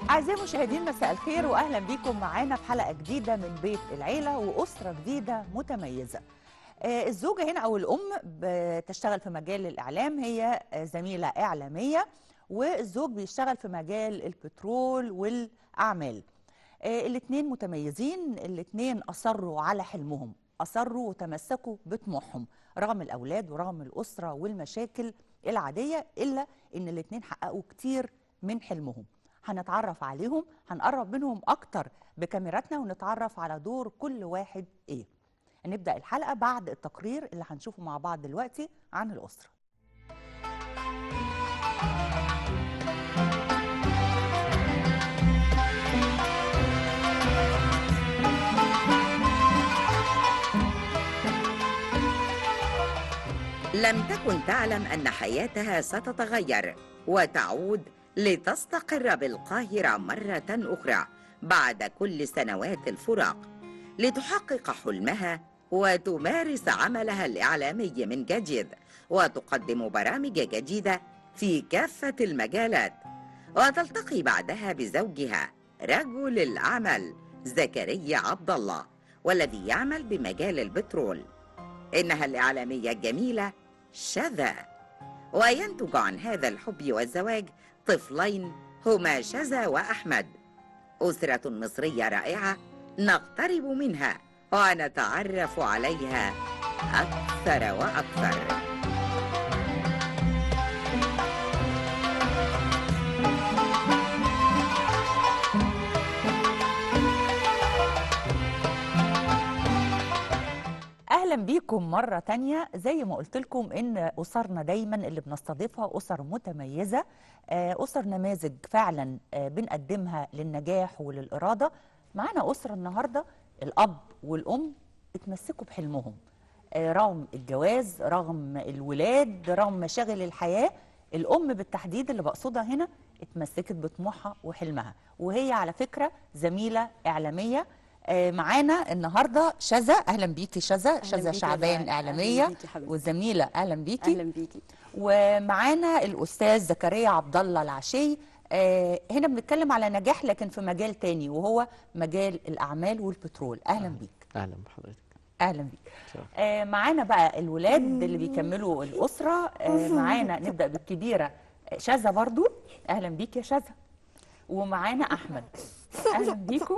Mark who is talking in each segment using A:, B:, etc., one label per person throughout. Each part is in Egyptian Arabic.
A: أعزائي المشاهدين مساء الخير وأهلا بكم معانا في حلقة جديدة من بيت العيلة وأسرة جديدة متميزة آه، الزوجة هنا أو الأم بتشتغل في مجال الإعلام هي آه، زميلة إعلامية والزوج بيشتغل في مجال البترول والأعمال الاثنين متميزين الاثنين أصروا على حلمهم أصروا وتمسكوا بطموحهم رغم الأولاد ورغم الأسرة والمشاكل العادية إلا إن الاثنين حققوا كتير من حلمهم هنتعرف عليهم هنقرب منهم أكتر بكاميراتنا ونتعرف على دور كل واحد إيه هنبدأ الحلقة بعد التقرير اللي هنشوفه مع بعض دلوقتي عن الأسرة
B: لم تكن تعلم ان حياتها ستتغير وتعود لتستقر بالقاهره مره اخرى بعد كل سنوات الفراق لتحقق حلمها وتمارس عملها الاعلامي من جديد وتقدم برامج جديده في كافه المجالات وتلتقي بعدها بزوجها رجل الاعمال زكريا عبد الله والذي يعمل بمجال البترول إنها الإعلامية الجميلة شذا وينتج عن هذا الحب والزواج طفلين هما شذا وأحمد أسرة مصرية رائعة نقترب منها ونتعرف عليها أكثر وأكثر
A: اهلا بيكم مره تانية زي ما قلت لكم ان اسرنا دايما اللي بنستضيفها اسر متميزه آه، اسر نماذج فعلا آه، بنقدمها للنجاح وللاراده معانا اسره النهارده الاب والام اتمسكوا بحلمهم آه، رغم الجواز رغم الولاد رغم مشاغل الحياه الام بالتحديد اللي بقصدها هنا اتمسكت بطموحها وحلمها وهي على فكره زميله اعلاميه آه، معانا النهارده شذا اهلا بيكي شذا شذا
C: بيكي يا
A: شعبان
C: زهرة.
A: اعلاميه
C: أهلاً بيكي حبيبتي.
A: والزميله اهلا بيكي
C: اهلا بيكي
A: ومعانا الاستاذ زكريا عبد الله العشي آه، هنا بنتكلم على نجاح لكن في مجال تاني وهو مجال الاعمال والبترول اهلا بيك
D: اهلا بحضرتك
A: اهلا بيك
D: شرف.
A: آه، معانا بقى الولاد اللي بيكملوا الاسره آه، معانا نبدا بالكبيره آه، شذا برضو اهلا بيك يا شذا ومعانا احمد اهلا بيكم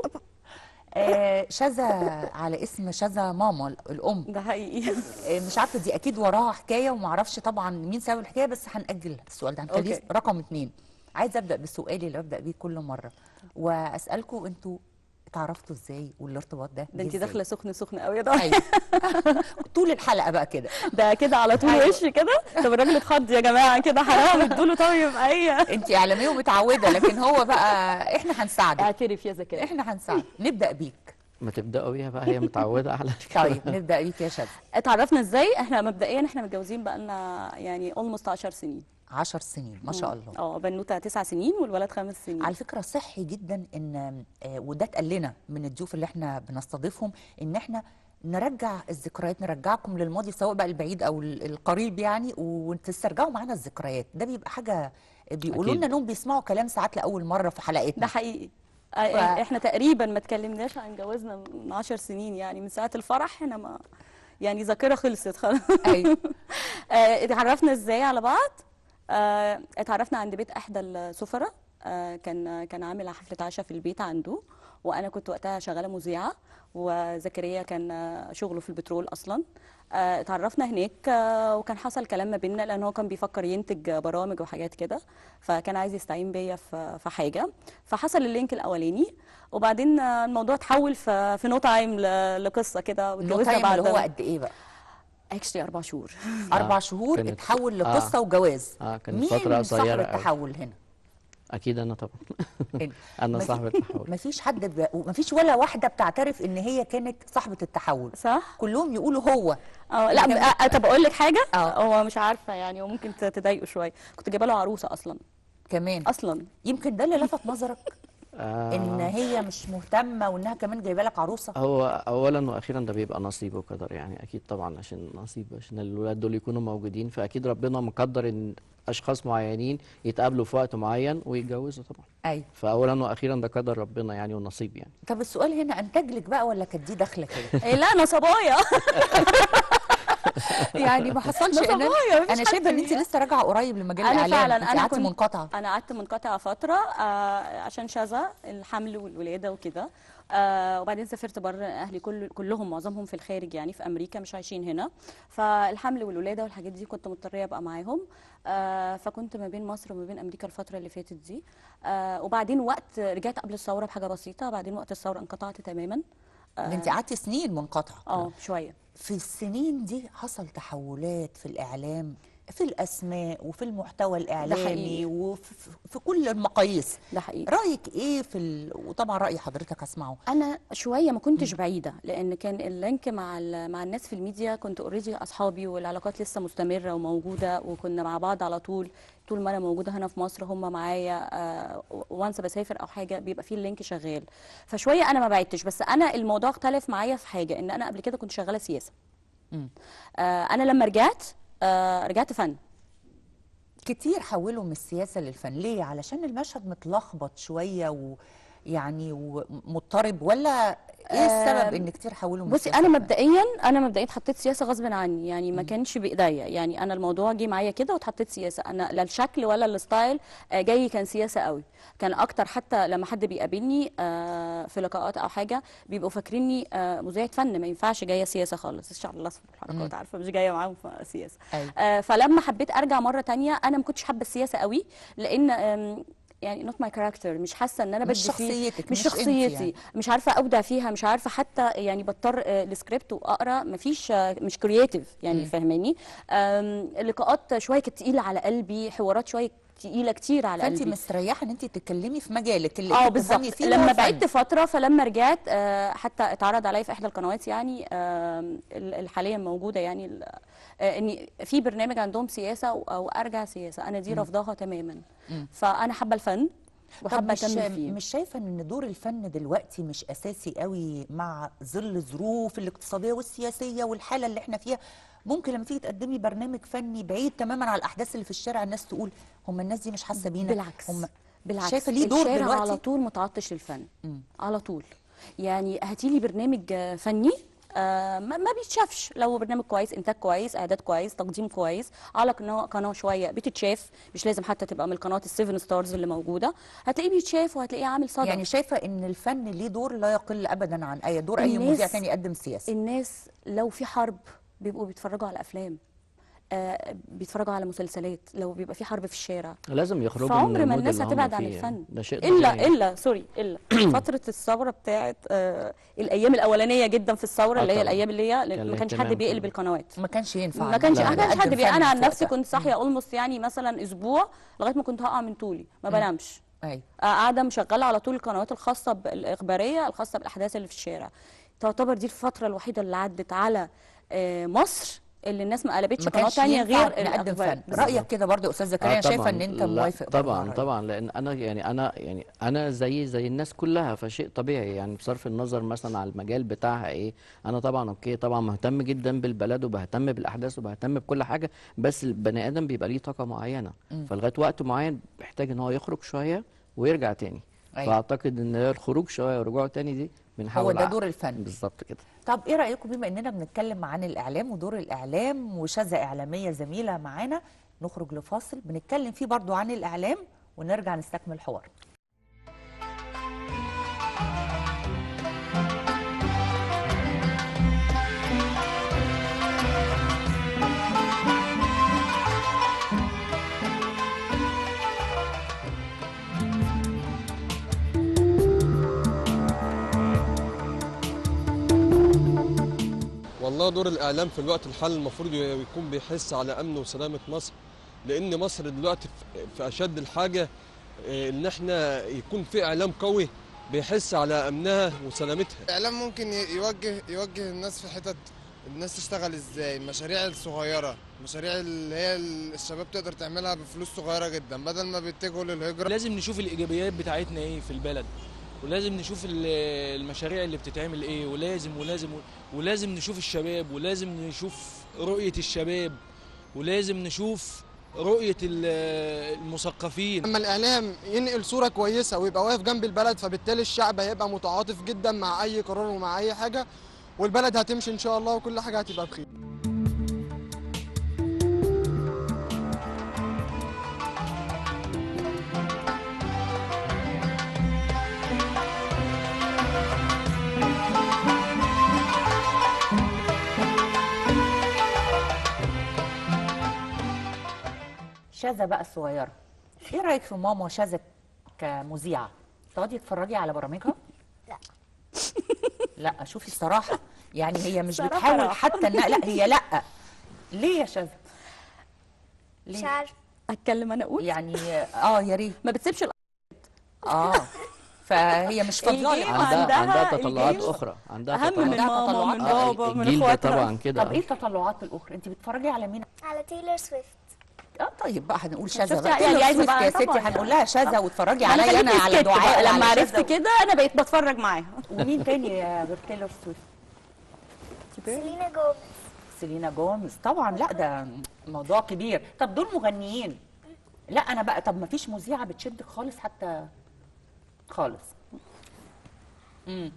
A: آه، شذا على اسم شذا ماما الام
C: ده حقيقي
A: آه، مش عارفه دي اكيد وراها حكايه وما اعرفش طبعا مين سبب الحكايه بس هنأجل السؤال ده هنخليه
C: أوكي.
A: رقم اتنين عايزه ابدا بسؤالي اللي ببدا بيه كل مره واسالكم انتوا اتعرفتوا ازاي والارتباط ده
C: ده انت
A: جه إزاي؟
C: داخله سخن سخن قوي يا ضحى
A: ايوه طول الحلقه بقى كده
C: ده كده على طول
A: أيوة.
C: وش كده طب الراجل اتخض يا جماعه كده حرام ادوا له طيب ايه
A: انت اعلاميه ومتعوده لكن هو بقى احنا هنساعدك
C: اعترف يا زكريا
A: احنا هنساعدك نبدا بيك
D: ما تبداوا بيها بقى هي متعوده على كده.
A: طيب نبدا بيك يا شذا
C: اتعرفنا ازاي احنا مبدئيا احنا متجوزين بقالنا يعني اولموست 10 سنين
A: 10 سنين ما شاء الله
C: اه بنوته 9 سنين والولد خمس سنين
A: على فكره صحي جدا ان آه، وده اتقال لنا من الضيوف اللي احنا بنستضيفهم ان احنا نرجع الذكريات نرجعكم للماضي سواء بقى البعيد او ال- القريب يعني وتسترجعوا معانا الذكريات ده بيبقى حاجه بيقولوا
D: أكيد.
A: لنا انهم بيسمعوا كلام ساعات لاول مره في
C: ده
A: حلقتنا
C: حقيقي آه، احنا تقريبا ما اتكلمناش عن جوازنا من 10 سنين يعني من ساعه الفرح احنا ما يعني ذاكره خلصت خلاص
A: ايوه
C: آه، اتعرفنا ازاي على بعض آه، اتعرفنا عند بيت احدى السفراء آه، كان كان عامل حفله عشاء في البيت عنده وانا كنت وقتها شغاله مذيعه وزكريا كان آه، شغله في البترول اصلا آه، اتعرفنا هناك آه، وكان حصل كلام ما بيننا لان هو كان بيفكر ينتج برامج وحاجات كده فكان عايز يستعين بيا في في حاجه فحصل اللينك الاولاني وبعدين آه، الموضوع اتحول في في نو تايم لقصه كده
A: النو
C: واتجوزنا
A: تايم اللي هو
C: بعد
A: قد ايه بقى
C: اكشلي اربع شهور
A: اربع
D: آه،
A: شهور
D: كانت-
A: اتحول لقصه وجواز
D: اه كانت
A: مين
D: فتره
A: صاحب
D: قصيره قوي
A: التحول هنا
D: اكيد انا طبعا
A: انت.
D: انا
A: ما
D: صاحب
A: في-
D: التحول
A: مفيش حد ب... مفيش ولا واحده بتعترف ان هي كانت صاحبه التحول
C: صح
A: كلهم يقولوا هو
C: اه لا
A: كان-
C: أ- طب اقول لك حاجه
A: اه.
C: هو مش عارفه يعني وممكن ت- تضايقه شويه كنت جايبه له عروسه اصلا
A: كمان
C: اصلا
A: يمكن ده اللي لفت نظرك
D: آه
A: ان هي مش مهتمه وانها كمان جايبه لك عروسه
D: هو اولا واخيرا ده بيبقى نصيب وقدر يعني اكيد طبعا عشان نصيب عشان الولاد دول يكونوا موجودين فاكيد ربنا مقدر ان اشخاص معينين يتقابلوا في وقت معين ويتجوزوا طبعا
A: ايوه
D: فاولا واخيرا ده قدر ربنا يعني والنصيب يعني
A: طب السؤال هنا انتج لك بقى ولا كانت دي داخله كده
C: إيه لا انا صبايا
A: يعني ما حصلش
C: ده
A: ان
C: طبيعي،
A: انا
C: مفيش
A: انا
C: حد
A: شايفه ان انت
C: فيها.
A: لسه راجعه قريب لمجال
C: انا
A: الاعلام
C: فعلا
A: انت
C: انا
A: قعدتي
C: كنت
A: منقطعه
C: انا قعدت منقطعه فتره آه عشان شذا الحمل والولاده وكده آه وبعدين سافرت بره اهلي كل كلهم معظمهم في الخارج يعني في امريكا مش عايشين هنا فالحمل والولاده والحاجات دي كنت مضطره ابقى معاهم آه فكنت ما بين مصر وما بين امريكا الفتره اللي فاتت دي آه وبعدين وقت رجعت قبل الثوره بحاجه بسيطه بعدين وقت الثوره انقطعت تماما
A: ده انت قعدتي سنين منقطعه
C: اه شويه
A: في السنين دي حصل تحولات في الإعلام في الأسماء وفي المحتوى الإعلامي
C: حقيقي.
A: وفي في كل المقاييس
C: ده حقيقي
A: رأيك إيه في ال... وطبعا رأي حضرتك أسمعه
C: انا شويه ما كنتش بعيده لان كان اللينك مع ال- مع الناس في الميديا كنت اوريدي اصحابي والعلاقات لسه مستمره وموجوده وكنا مع بعض على طول طول ما انا موجوده هنا في مصر هم معايا آه وانس بسافر او حاجه بيبقى في اللينك شغال فشويه انا ما بعدتش بس انا الموضوع اختلف معايا في حاجه ان انا قبل كده كنت شغاله سياسه
A: مم.
C: آه انا لما رجعت آه رجعت فن
A: كتير حولوا من السياسة للفن ليه علشان المشهد متلخبط شوية ويعني ومضطرب ولا ايه السبب ان كتير حولوا من
C: بصي
A: السياسة
C: انا
A: للفن؟
C: مبدئيا انا مبدئيا حطيت سياسه غصب عني يعني ما كانش بايديا يعني انا الموضوع جه معايا كده واتحطيت سياسه انا لا الشكل ولا الستايل آه، جاي كان سياسه قوي كان اكتر حتى لما حد بيقابلني آه، في لقاءات او حاجه بيبقوا فاكريني آه، مذيعه فن ما ينفعش جايه سياسه خالص الشعر الاصفر والحركات عارفه مش جايه معاهم في سياسه
A: أيوة.
C: آه، فلما حبيت ارجع مره تانية انا ما كنتش حابه السياسه قوي لان آم، يعني نوت ماي كاركتر مش حاسه ان انا
A: مش
C: بدي فيه
A: شخصيتك،
C: مش
A: مش أنت
C: شخصيتي
A: يعني.
C: مش عارفه ابدع فيها مش عارفه حتى يعني بضطر آه، السكريبت واقرا مفيش آه، مش كرييتيف يعني فاهماني آم، اللقاءات شويه كانت تقيله على قلبي حوارات شويه تقيله كتير على
A: فانت
C: قلبي
A: مستريحه ان انت تتكلمي في مجالك اللي
C: اه
A: انت بتفهمي
C: بالظبط
A: فيه هو
C: لما
A: الفن.
C: بعدت فتره فلما رجعت آه، حتى اتعرض عليا في احدى القنوات يعني آم، ال- اللي حاليا موجوده يعني ال- آه، ان في برنامج عندهم سياسه او أو ارجع سياسه انا دي رافضاها تماما فانا حابه الفن
A: طب
C: وحابه
A: مش
C: اكمل فيه
A: مش شايفه ان دور الفن دلوقتي مش اساسي قوي مع ظل الظروف الاقتصاديه والسياسيه والحاله اللي احنا فيها ممكن لما تيجي تقدمي برنامج فني بعيد تماما عن الاحداث اللي في الشارع الناس تقول هم الناس دي مش حاسه بينا
C: بالعكس
A: هم
C: بالعكس
A: شايفه ليه دور
C: الشارع
A: دلوقتي
C: على طول متعطش للفن على طول يعني هاتي لي برنامج آه، فني آه ما ما بيتشافش لو برنامج كويس انتاج كويس اعداد كويس تقديم كويس على قناه قناه شويه بتتشاف مش لازم حتى تبقى من القنوات السيفن ستارز اللي موجوده هتلاقيه بيتشاف وهتلاقيه عامل صدى
A: يعني شايفه ان الفن ليه دور لا يقل ابدا عن اي دور اي
C: الناس-
A: مذيع تاني يقدم سياسه
C: الناس لو في حرب بيبقوا بيتفرجوا على افلام آه بيتفرجوا على مسلسلات لو بيبقى في حرب في الشارع
D: لازم يخرجوا من
C: فعمر ما
D: المود
C: الناس
D: اللي هم
C: هتبعد عن
D: فيه.
C: الفن
D: ده شيء
C: الا
D: طبيعي.
C: الا سوري الا فتره الثوره بتاعت آه الايام الاولانيه جدا في الثوره
D: آه
C: اللي هي
D: طبعا.
C: الايام اللي هي
D: كان
C: ما كانش حد
D: الاهتمام
C: بيقلب
D: كله.
C: القنوات
A: ما كانش ينفع
C: ما كانش
A: إن
C: ما كانش
A: نقدم
C: حد بي...
A: فن
C: انا
A: في
C: عن نفسي
A: وقتها.
C: كنت صاحيه اولموست يعني مثلا اسبوع لغايه ما كنت هقع من طولي ما بنامش
A: ايوه
C: آه، قاعده مشغله على طول القنوات الخاصه بالاخباريه الخاصه بالاحداث اللي في الشارع تعتبر دي الفتره الوحيده اللي عدت على آه، مصر اللي الناس ما قلبتش
A: ما
C: قناه
A: كانش
C: تانية
A: ينفع
C: غير
A: نقدم
C: الأخبار.
A: فن
C: بالظبط.
A: رايك كده برضه يا استاذ زكريا
D: آه
A: شايفه
D: طبعاً.
A: ان انت
D: لا،
A: موافق برضه
D: طبعا
A: على
D: طبعا لان انا يعني انا يعني انا زي زي الناس كلها فشيء طبيعي يعني بصرف النظر مثلا على المجال بتاعها ايه انا طبعا اوكي طبعا مهتم جدا بالبلد وبهتم بالاحداث وبهتم بكل حاجه بس البني ادم بيبقى ليه طاقه معينه فلغايه وقت معين بيحتاج ان هو يخرج شويه ويرجع تاني
A: أيوة.
D: فاعتقد ان الخروج شويه ورجوعه تاني دي بنحاول
A: ده
D: ع-
A: دور الفن.
D: بالظبط كده
A: طب ايه رايكم بما اننا بنتكلم عن الاعلام ودور الاعلام وشذا اعلاميه زميله معانا نخرج لفاصل بنتكلم فيه برضو عن الاعلام ونرجع نستكمل الحوار
E: والله دور الاعلام في الوقت الحالي المفروض يكون بيحس على امن وسلامه مصر لان مصر دلوقتي في- في اشد الحاجه آه، ان احنا يكون في اعلام قوي بيحس على امنها وسلامتها
F: الاعلام ممكن ي- يوجه يوجه الناس في حتت الناس تشتغل ازاي المشاريع الصغيره المشاريع اللي هي ال- الشباب تقدر تعملها بفلوس صغيره جدا بدل ما بيتجهوا للهجره
G: لازم نشوف الايجابيات بتاعتنا ايه في البلد ولازم نشوف ال- المشاريع اللي بتتعمل ايه ولازم ولازم ولازم نشوف الشباب ولازم نشوف رؤية الشباب ولازم نشوف رؤيه ال- المثقفين
F: لما الاعلام ينقل صوره كويسه ويبقى واقف جنب البلد فبالتالي الشعب هيبقى متعاطف جدا مع اي قرار ومع اي حاجه والبلد هتمشي ان شاء الله وكل حاجه هتبقى بخير
A: شاذة بقى الصغيرة ايه رأيك في ماما شاذة كمذيعة تقعدي تتفرجي على برامجها؟
H: لا.
A: لا شوفي الصراحة يعني هي مش
C: صراحة
A: بتحاول
C: لا.
A: حتى انها لا هي لا ليه يا شاذة؟
H: مش
A: ليه؟
H: عارف
C: اتكلم انا اقول
A: يعني اه يا ريت
C: ما بتسيبش الأ-
A: اه فهي مش فاضيه
C: الجيم
A: لك.
D: عندها
C: عندها
D: عندها تطلعات
C: الجيم
D: اخرى عندها
C: اهم من
A: عندها
D: تطلعات
C: ماما من
A: تطلعات.
C: بابا من
D: الجيل ده
C: اخواتها
D: طبعا كده
A: طب ايه التطلعات الاخرى؟ انت بتتفرجي على مين؟
H: على تايلور سويفت
A: اه طيب بقى هنقول شاذة
C: شفتي
A: بقى
C: يعني
A: يعني
C: عايزة
A: عايزة
C: بقى
A: يا ستي
C: طبعاً
A: هنقول لها شاذة واتفرجي
C: ما أنا
A: عليا انا
C: خليكي
A: على
C: سكت بقى.
A: دعاء
C: لما
A: وعلى
C: عرفت
A: شاذة.
C: كده انا بقيت بتفرج معاها
A: ومين تاني غير تايلور سويفت؟
H: سيلينا جوميز
A: سيلينا جوميز طبعا لا ده موضوع كبير طب دول مغنيين لا انا بقى طب ما فيش مذيعه بتشدك خالص حتى خالص امم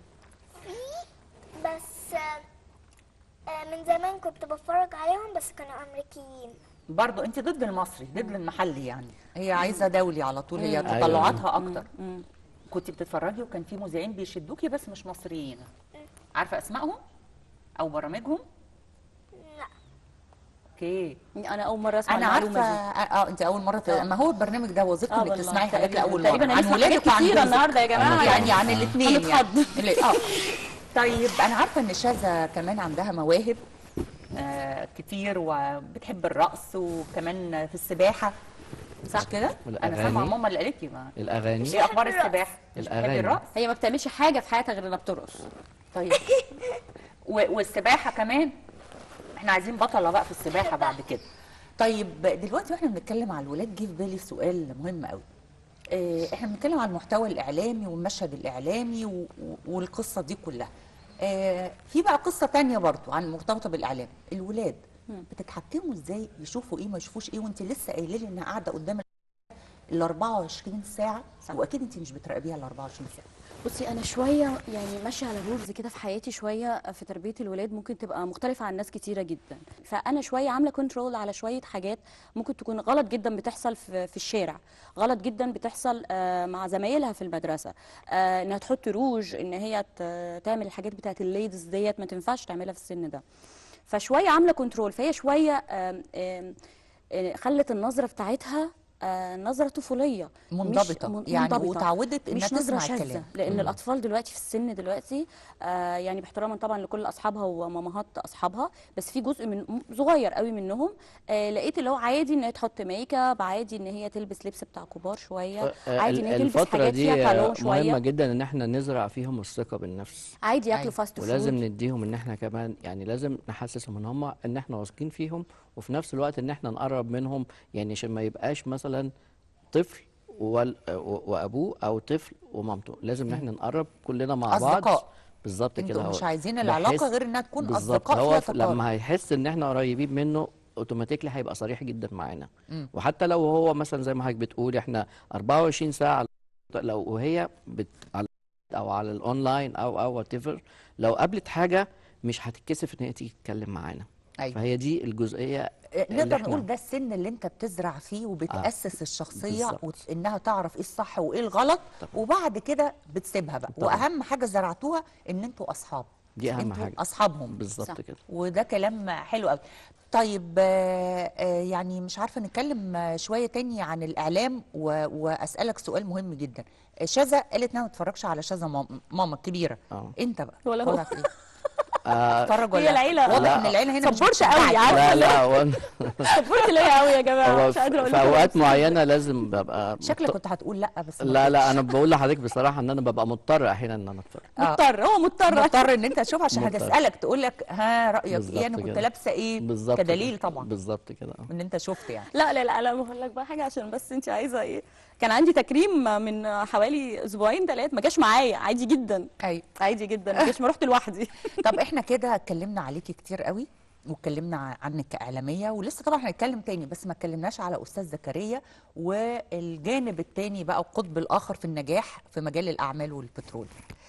H: بس آه، آه، من زمان كنت بتفرج عليهم بس كانوا امريكيين
A: برضو انت ضد المصري ضد المحلي يعني هي عايزه دولي على طول هي
D: أيوة.
A: تطلعاتها اكتر
C: مم.
A: كنت بتتفرجي وكان في مذيعين بيشدوكي بس مش مصريين عارفه اسمائهم او برامجهم
H: لا
A: اوكي
C: انا اول مره اسمع
A: انا عارفه
C: المعلومه دي
A: اه انت اول مره ت... ما هو البرنامج ده وظيفته
C: اه
A: انك
C: والله
A: تسمعي حاجات
C: تقريباً-
A: لاول
C: تقريبا
A: مره عن
C: هنسمع
A: ولادك
C: حاجات
A: وعن
C: كتيره
A: جوزك.
C: النهارده يا جماعه
A: يعني عن الاثنين
C: هنتخض.
A: يعني اه طيب انا عارفه ان شاذة كمان عندها مواهب آه كتير وبتحب الرقص وكمان في السباحه صح كده؟ انا
D: والأغاني.
A: سامعه ماما اللي قالت لي ما
D: الاغاني
A: ايه اخبار
H: الرقص.
A: السباحه؟ مش بتحبي
D: الأغاني.
A: الرقص؟
C: هي ما بتعملش حاجه في حياتها غير انها بترقص
A: طيب و- والسباحه كمان احنا عايزين بطله بقى في السباحه بعد كده طيب دلوقتي واحنا بنتكلم على الولاد جه في بالي سؤال مهم قوي اه احنا بنتكلم عن المحتوى الاعلامي والمشهد الاعلامي و- و- والقصه دي كلها اه في بقى قصه تانية برضو عن مرتبطه بالاعلام الولاد بتتحكموا ازاي يشوفوا ايه ما يشوفوش ايه وانت لسه قايله لي انها قاعده قدام ال 24 ساعه
C: صح.
A: واكيد انت مش بتراقبيها ال 24 ساعه
C: بصي انا شويه يعني ماشيه على رولز كده في حياتي شويه في تربيه الولاد ممكن تبقى مختلفه عن ناس كتيره جدا فانا شويه عامله كنترول على شويه حاجات ممكن تكون غلط جدا بتحصل في, في الشارع غلط جدا بتحصل آه، مع زمايلها في المدرسه آه، انها تحط روج ان هي ت- تعمل الحاجات بتاعت الليدز ديت ما تنفعش تعملها في السن ده فشويه عامله كنترول فهي شويه آم، آم، آه، خلت النظره بتاعتها آه، نظره طفوليه مش
A: منضبطه
C: من-
A: يعني
C: منضبطة.
A: وتعودت انها
C: مش نظره
A: تسمع
C: شاذه
A: الكلام
C: لان الاطفال دلوقتي في السن دلوقتي آه يعني باحتراما طبعا لكل اصحابها ومامهات اصحابها بس في جزء من م- صغير قوي منهم آه لقيت اللي هو عادي ان هي تحط ميك اب عادي ان هي تلبس لبس بتاع كبار شويه
D: آه،
C: عادي ان هي
D: ال-
C: تلبس
D: الفترة
C: حاجات
D: دي
C: فيها طالون
D: آه،
C: شويه
D: مهمة جدا ان احنا نزرع فيهم الثقة بالنفس
C: عادي ياكلوا
A: أيوة.
C: فاست فود
D: ولازم نديهم ان احنا كمان يعني لازم نحسسهم ان هم ان احنا واثقين فيهم وفي نفس الوقت ان احنا نقرب منهم يعني عشان ما يبقاش مثلا طفل وال- و- وابوه او طفل ومامته لازم ان احنا نقرب كلنا مع بعض
A: أصدقاء.
D: بالظبط كده
A: انتوا
D: هو.
A: مش عايزين
D: بحيث-
A: العلاقه غير انها تكون
D: بالظبط
A: اصدقاء
D: هو
A: فيها
D: ف-
A: تقارب
D: لما هيحس ان احنا قريبين منه اوتوماتيكلي هيبقى صريح جدا معانا
A: مم.
D: وحتى لو هو مثلا زي ما حضرتك بتقول احنا 24 ساعه لو وهي بت على او على الاونلاين او او وات لو قابلت حاجه مش هتتكسف ان هي تيجي تتكلم معانا
A: أيوة.
D: فهي دي الجزئيه
A: آه،
D: اللي
A: نقدر
D: إحنا-
A: نقول ده السن اللي انت بتزرع فيه وبتاسس الشخصيه
D: بالظبط.
A: وت- انها تعرف ايه الصح وايه الغلط وبعد كده بتسيبها بقى
D: طبعا.
A: واهم حاجه زرعتوها ان انتوا اصحاب
D: دي اهم
A: انتوا
D: حاجه
A: اصحابهم
C: صح.
D: بالظبط كده
A: وده كلام حلو قوي طيب آه، آه، يعني مش عارفه نتكلم آه، شويه تاني عن الاعلام و- واسالك سؤال مهم جدا آه، شاذة قالت انها ما تتفرجش على شاذة مام- ماما الكبيره
D: اه
A: انت بقى
C: ولا هو.
A: وضعك ايه
D: آه،
A: تتفرج ولا
C: هي العيلة.
A: واضح
D: لا.
A: ان العيله هنا مش
C: صبرت قوي،
A: بتشجعك.
C: عارفة؟
D: لا لا وانا
C: صبرت ليا قوي يا جماعه
D: هو
C: مش قادره
D: في
C: اقول
D: في
C: لكم
D: اوقات
C: بس.
D: معينه لازم ببقى
A: شكلك
D: مضط-
A: كنت هتقول لا بس ما
D: لا لا
A: قلتش.
D: انا بقول لحضرتك بصراحه ان انا ببقى مضطر احيانا ان انا اتفرج
A: آه.
C: مضطر هو مضطر
A: مضطر ان انت تشوف عشان
D: مضطر.
A: هتسالك تقول لك ها رايك ايه
D: بالظبط
A: انا كنت
D: كده.
A: لابسه ايه
D: بالظبط
A: كدليل
D: كده.
A: طبعا
D: بالظبط كده آه.
A: ان انت شفت يعني
C: لا لا لا انا بقول لك بقى حاجه عشان بس انت عايزه ايه كان عندي تكريم من حوالي اسبوعين ثلاثه ما جاش معايا عادي جدا
A: ايوه
C: عادي جدا ما جاش ما رحت لوحدي
A: طب احنا كده اتكلمنا عليكي كتير قوي واتكلمنا ع- عنك كاعلاميه ولسه طبعا هنتكلم تاني بس ما اتكلمناش على استاذ زكريا والجانب التاني بقى القطب الاخر في النجاح في مجال الاعمال والبترول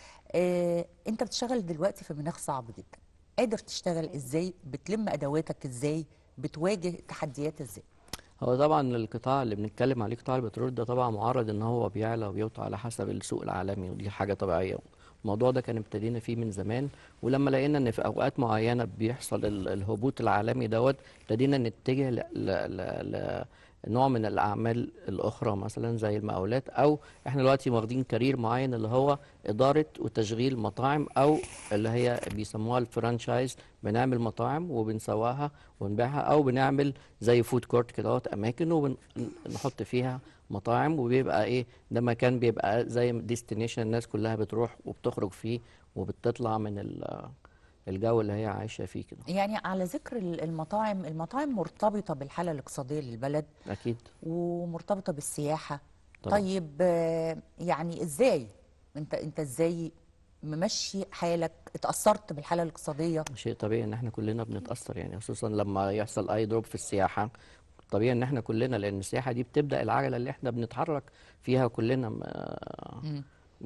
A: آه، انت بتشتغل دلوقتي في مناخ صعب جدا قادر تشتغل ازاي بتلم ادواتك ازاي بتواجه التحديات ازاي
D: هو طبعا القطاع اللي بنتكلم عليه قطاع البترول ده طبعا معرض ان هو بيعلى وبيوطى على حسب السوق العالمي ودي حاجه طبيعيه الموضوع ده كان ابتدينا فيه من زمان ولما لقينا ان في اوقات معينه بيحصل ال- الهبوط العالمي دوت ابتدينا نتجه ل... ل... ل... ل... نوع من الاعمال الاخرى مثلا زي المقاولات او احنا دلوقتي واخدين كارير معين اللي هو اداره وتشغيل مطاعم او اللي هي بيسموها الفرانشايز بنعمل مطاعم وبنسواها ونبيعها او بنعمل زي فود كورت كده اهوت اماكن وبنحط فيها مطاعم وبيبقى ايه ده مكان بيبقى زي ديستنيشن الناس كلها بتروح وبتخرج فيه وبتطلع من ال- الجو اللي هي عايشه فيه كده
A: يعني على ذكر ال- المطاعم المطاعم مرتبطه بالحاله الاقتصاديه للبلد
D: اكيد
A: ومرتبطه بالسياحه
D: طبعا.
A: طيب آه، يعني ازاي انت انت ازاي ممشي حالك اتاثرت بالحاله الاقتصاديه
D: شيء طبيعي ان احنا كلنا بنتاثر يعني خصوصا لما يحصل اي دروب في السياحه طبيعي ان احنا كلنا لان السياحه دي بتبدا العجله اللي احنا بنتحرك فيها كلنا م-
A: مم.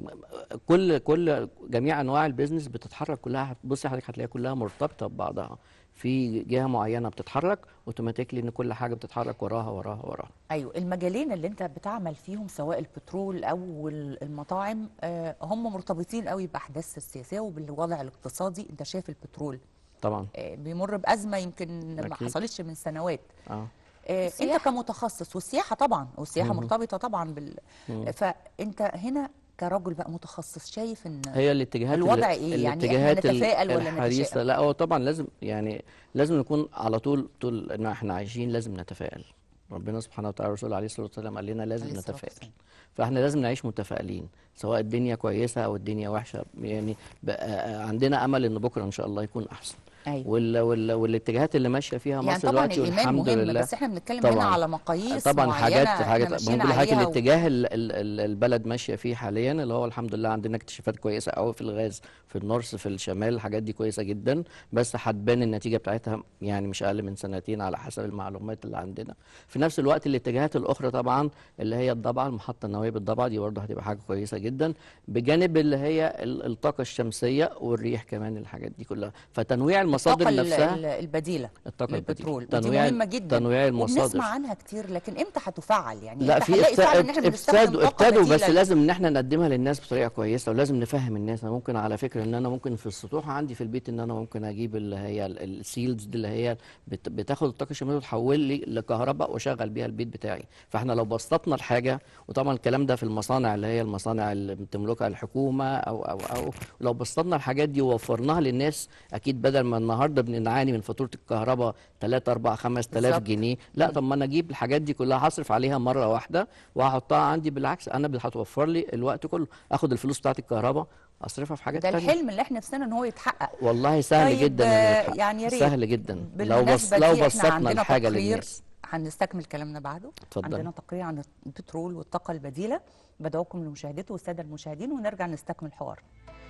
D: كل كل جميع انواع البيزنس بتتحرك كلها بصي حضرتك هتلاقيها كلها مرتبطه ببعضها في جهه معينه بتتحرك اوتوماتيكلي ان كل حاجه بتتحرك وراها وراها وراها
A: ايوه المجالين اللي انت بتعمل فيهم سواء البترول او ال- المطاعم آه، هم مرتبطين قوي باحداث السياسيه وبالوضع الاقتصادي انت شايف البترول
D: طبعا
A: آه، بيمر بازمه يمكن ما
D: أكيد.
A: حصلتش من سنوات
D: اه
A: آه، انت
C: السياحة.
A: كمتخصص والسياحه طبعا والسياحه
D: مهم.
A: مرتبطه طبعا بال
D: مم.
A: فانت هنا كرجل بقى متخصص شايف ان
D: هي الاتجاهات
A: الوضع
D: اللي-
A: إيه؟ يعني إحنا
D: الاتجاهات ال-
A: نتفائل ولا
D: الحديثة
A: نتشائم؟
D: لا هو طبعا لازم يعني لازم نكون على طول طول ان احنا عايشين لازم نتفائل ربنا سبحانه وتعالى الرسول عليه الصلاه والسلام قال لنا لازم
A: عليه الصلاة
D: نتفائل
A: والسلام.
D: فاحنا لازم نعيش متفائلين سواء الدنيا كويسه او الدنيا وحشه يعني بقى عندنا امل ان بكره ان شاء الله يكون احسن
A: ايوه
D: وال وال والاتجاهات اللي ماشيه فيها
A: يعني
D: مصر
A: طبعا
D: دلوقتي
A: الايمان
D: والحمد
A: مهم
D: لله
A: بس احنا بنتكلم هنا
D: طبعاً.
A: على مقاييس
D: طبعا
A: معينة
D: حاجات
A: احنا
D: حاجات
A: ماشيين
D: بنقول حاجه
A: عليها و-
D: الاتجاه ال- ال- ال- البلد ماشيه فيه حاليا اللي هو الحمد لله عندنا اكتشافات كويسه قوي في الغاز في النورث في الشمال الحاجات دي كويسه جدا بس هتبان النتيجه بتاعتها يعني مش اقل من سنتين على حسب المعلومات اللي عندنا في نفس الوقت الاتجاهات الاخرى طبعا اللي هي الضبعه المحطه النوويه بالضبعه دي برضه هتبقى حاجه كويسه جدا بجانب اللي هي ال- الطاقه الشمسيه والريح كمان الحاجات دي كلها فتنويع المصادر
A: الطاقة ال-
D: نفسها
A: ال- البديلة
D: الطاقه
A: للبترول
D: البديلة.
A: ودي
D: تنويع
A: مهمة جدا
D: تنويع المصادر
A: وبنسمع عنها كتير لكن امتى هتفعل يعني
D: لا
A: امتى
D: في
A: هنلاقي فعلا ان
D: ابت-
A: احنا بنستخدم
D: ابتدوا
A: طاقة
D: ابتدوا بس
A: بديلة
D: لازم ان احنا نقدمها للناس بطريقه كويسه ولازم نفهم الناس انا ممكن على فكره ان انا ممكن في السطوح عندي في البيت ان انا ممكن اجيب اللي هي ال- السيلز دي اللي هي بت- بتاخد الطاقه الشمسيه وتحول لي لكهرباء واشغل بيها البيت بتاعي فاحنا لو بسطنا الحاجه وطبعا الكلام ده في المصانع اللي هي المصانع اللي بتملكها الحكومه او او او لو بسطنا الحاجات دي ووفرناها للناس اكيد بدل ما النهارده بنعاني من فاتوره الكهرباء 3 4 5000
A: بالظبط.
D: جنيه لا طب ما انا اجيب الحاجات دي كلها هصرف عليها مره واحده وهحطها عندي بالعكس انا بت- هتوفر لي الوقت كله اخد الفلوس بتاعت الكهرباء اصرفها في حاجات
A: ده
D: تانية
A: الحلم اللي احنا نفسنا ان هو يتحقق
D: والله سهل
A: طيب،
D: جدا
A: آه،
D: انه يتحقق.
A: يعني يا ريت
D: سهل جدا لو بس
A: بالمناسبة
D: لو
A: دي احنا
D: بسطنا
A: عندنا
D: الحاجه
A: تقرير
D: للناس
A: هنستكمل كلامنا بعده
D: اتفضل.
A: عندنا تقرير عن البترول والطاقة البديلة بدعوكم لمشاهدته والسادة المشاهدين ونرجع نستكمل الحوار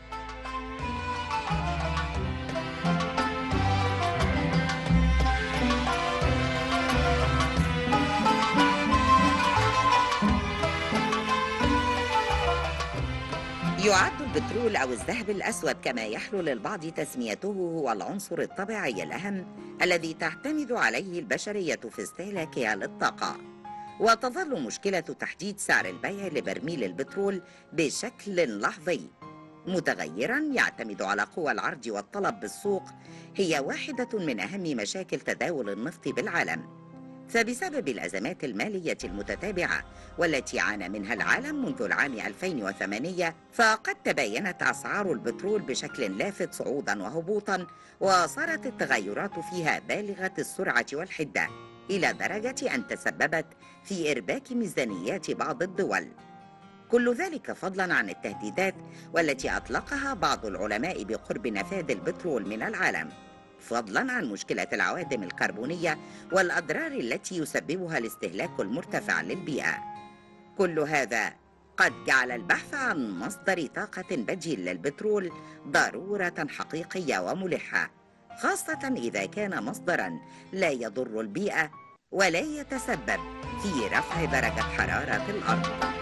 B: يعد البترول أو الذهب الأسود كما يحلو للبعض تسميته هو العنصر الطبيعي الأهم الذي تعتمد عليه البشرية في استهلاكها للطاقة وتظل مشكلة تحديد سعر البيع لبرميل البترول بشكل لحظي متغيرا يعتمد على قوى العرض والطلب بالسوق هي واحدة من أهم مشاكل تداول النفط بالعالم فبسبب الأزمات المالية المتتابعة والتي عانى منها العالم منذ العام 2008 فقد تباينت أسعار البترول بشكل لافت صعودا وهبوطا وصارت التغيرات فيها بالغة السرعة والحدة إلى درجة أن تسببت في إرباك ميزانيات بعض الدول كل ذلك فضلا عن التهديدات والتي أطلقها بعض العلماء بقرب نفاذ البترول من العالم فضلا عن مشكلة العوادم الكربونية والأضرار التي يسببها الاستهلاك المرتفع للبيئة كل هذا قد جعل البحث عن مصدر طاقة بديل للبترول ضرورة حقيقية وملحة خاصة إذا كان مصدرا لا يضر البيئة ولا يتسبب في رفع درجة حرارة الأرض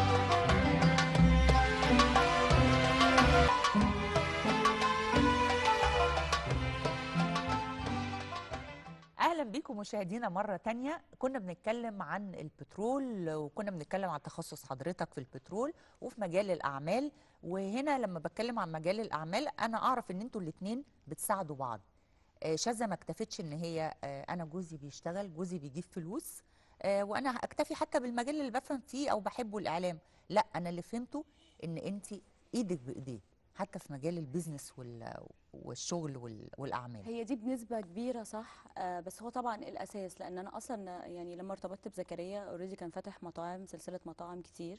A: اهلا بيكم مشاهدينا مره تانية كنا بنتكلم عن البترول وكنا بنتكلم عن تخصص حضرتك في البترول وفي مجال الاعمال وهنا لما بتكلم عن مجال الاعمال انا اعرف ان انتوا الاثنين بتساعدوا بعض آه، شاذة ما اكتفتش ان هي آه، انا جوزي بيشتغل جوزي بيجيب فلوس آه، وانا اكتفي حتى بالمجال اللي بفهم فيه او بحبه الاعلام لا انا اللي فهمته ان انت ايدك بايديه حتى في مجال البيزنس وال- والشغل وال- والاعمال
C: هي دي بنسبة كبيرة صح آه بس هو طبعا الأساس لأن أنا أصلا يعني لما ارتبطت بزكريا اوريدي كان فاتح مطاعم سلسلة مطاعم كتير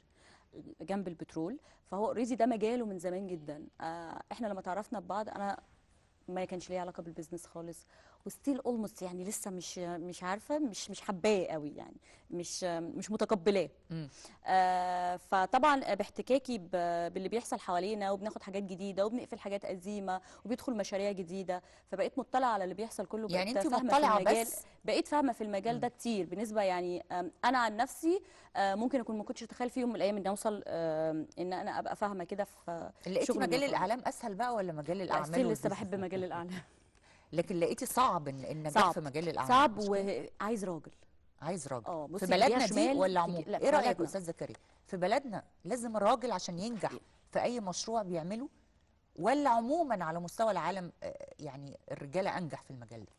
C: جنب البترول فهو اوريدي ده مجاله من زمان جدا آه احنا لما تعرفنا ببعض أنا ما كانش ليه علاقة بالبيزنس خالص وستيل اولموست يعني لسه مش مش عارفة مش مش حباه قوي يعني مش مش متقبلاه
A: مم.
C: آه فطبعا باحتكاكي ب- باللي بيحصل حوالينا وبناخد حاجات جديده وبنقفل حاجات قديمه وبيدخل مشاريع جديده فبقيت مطلعه على اللي بيحصل كله
A: يعني
C: بقيت
A: انت
C: فاهمة
A: مطلعه
C: في المجال
A: بس
C: بقيت فاهمه في المجال ده كتير بالنسبه يعني آم، انا عن نفسي آه، ممكن اكون ما كنتش اتخيل في يوم من الايام اني اوصل آم، ان انا ابقى فاهمه كده في
A: لقيتي
C: شغل
A: مجال
C: المطاعم.
A: الاعلام اسهل بقى ولا مجال
C: لا
A: الاعمال
C: ستيل لسه
A: والبيزنس؟
C: بحب مجال الاعلام
A: لكن لقيتي صعب ان النجاح
C: صعب.
A: في مجال الاعمال
C: صعب
A: مش كده؟
C: وعايز راجل
A: عايز راجل
C: اه
A: في
C: بصي
A: بلدنا
C: يديها
A: دي
C: شمال
A: ولا
C: تيجي-
A: عموما
C: لا،
A: ايه رايك يا
C: بلدنا.
A: استاذ زكريا في بلدنا لازم الراجل عشان ينجح في اي مشروع بيعمله ولا عموما على مستوى العالم آه، يعني الرجاله انجح في المجال ده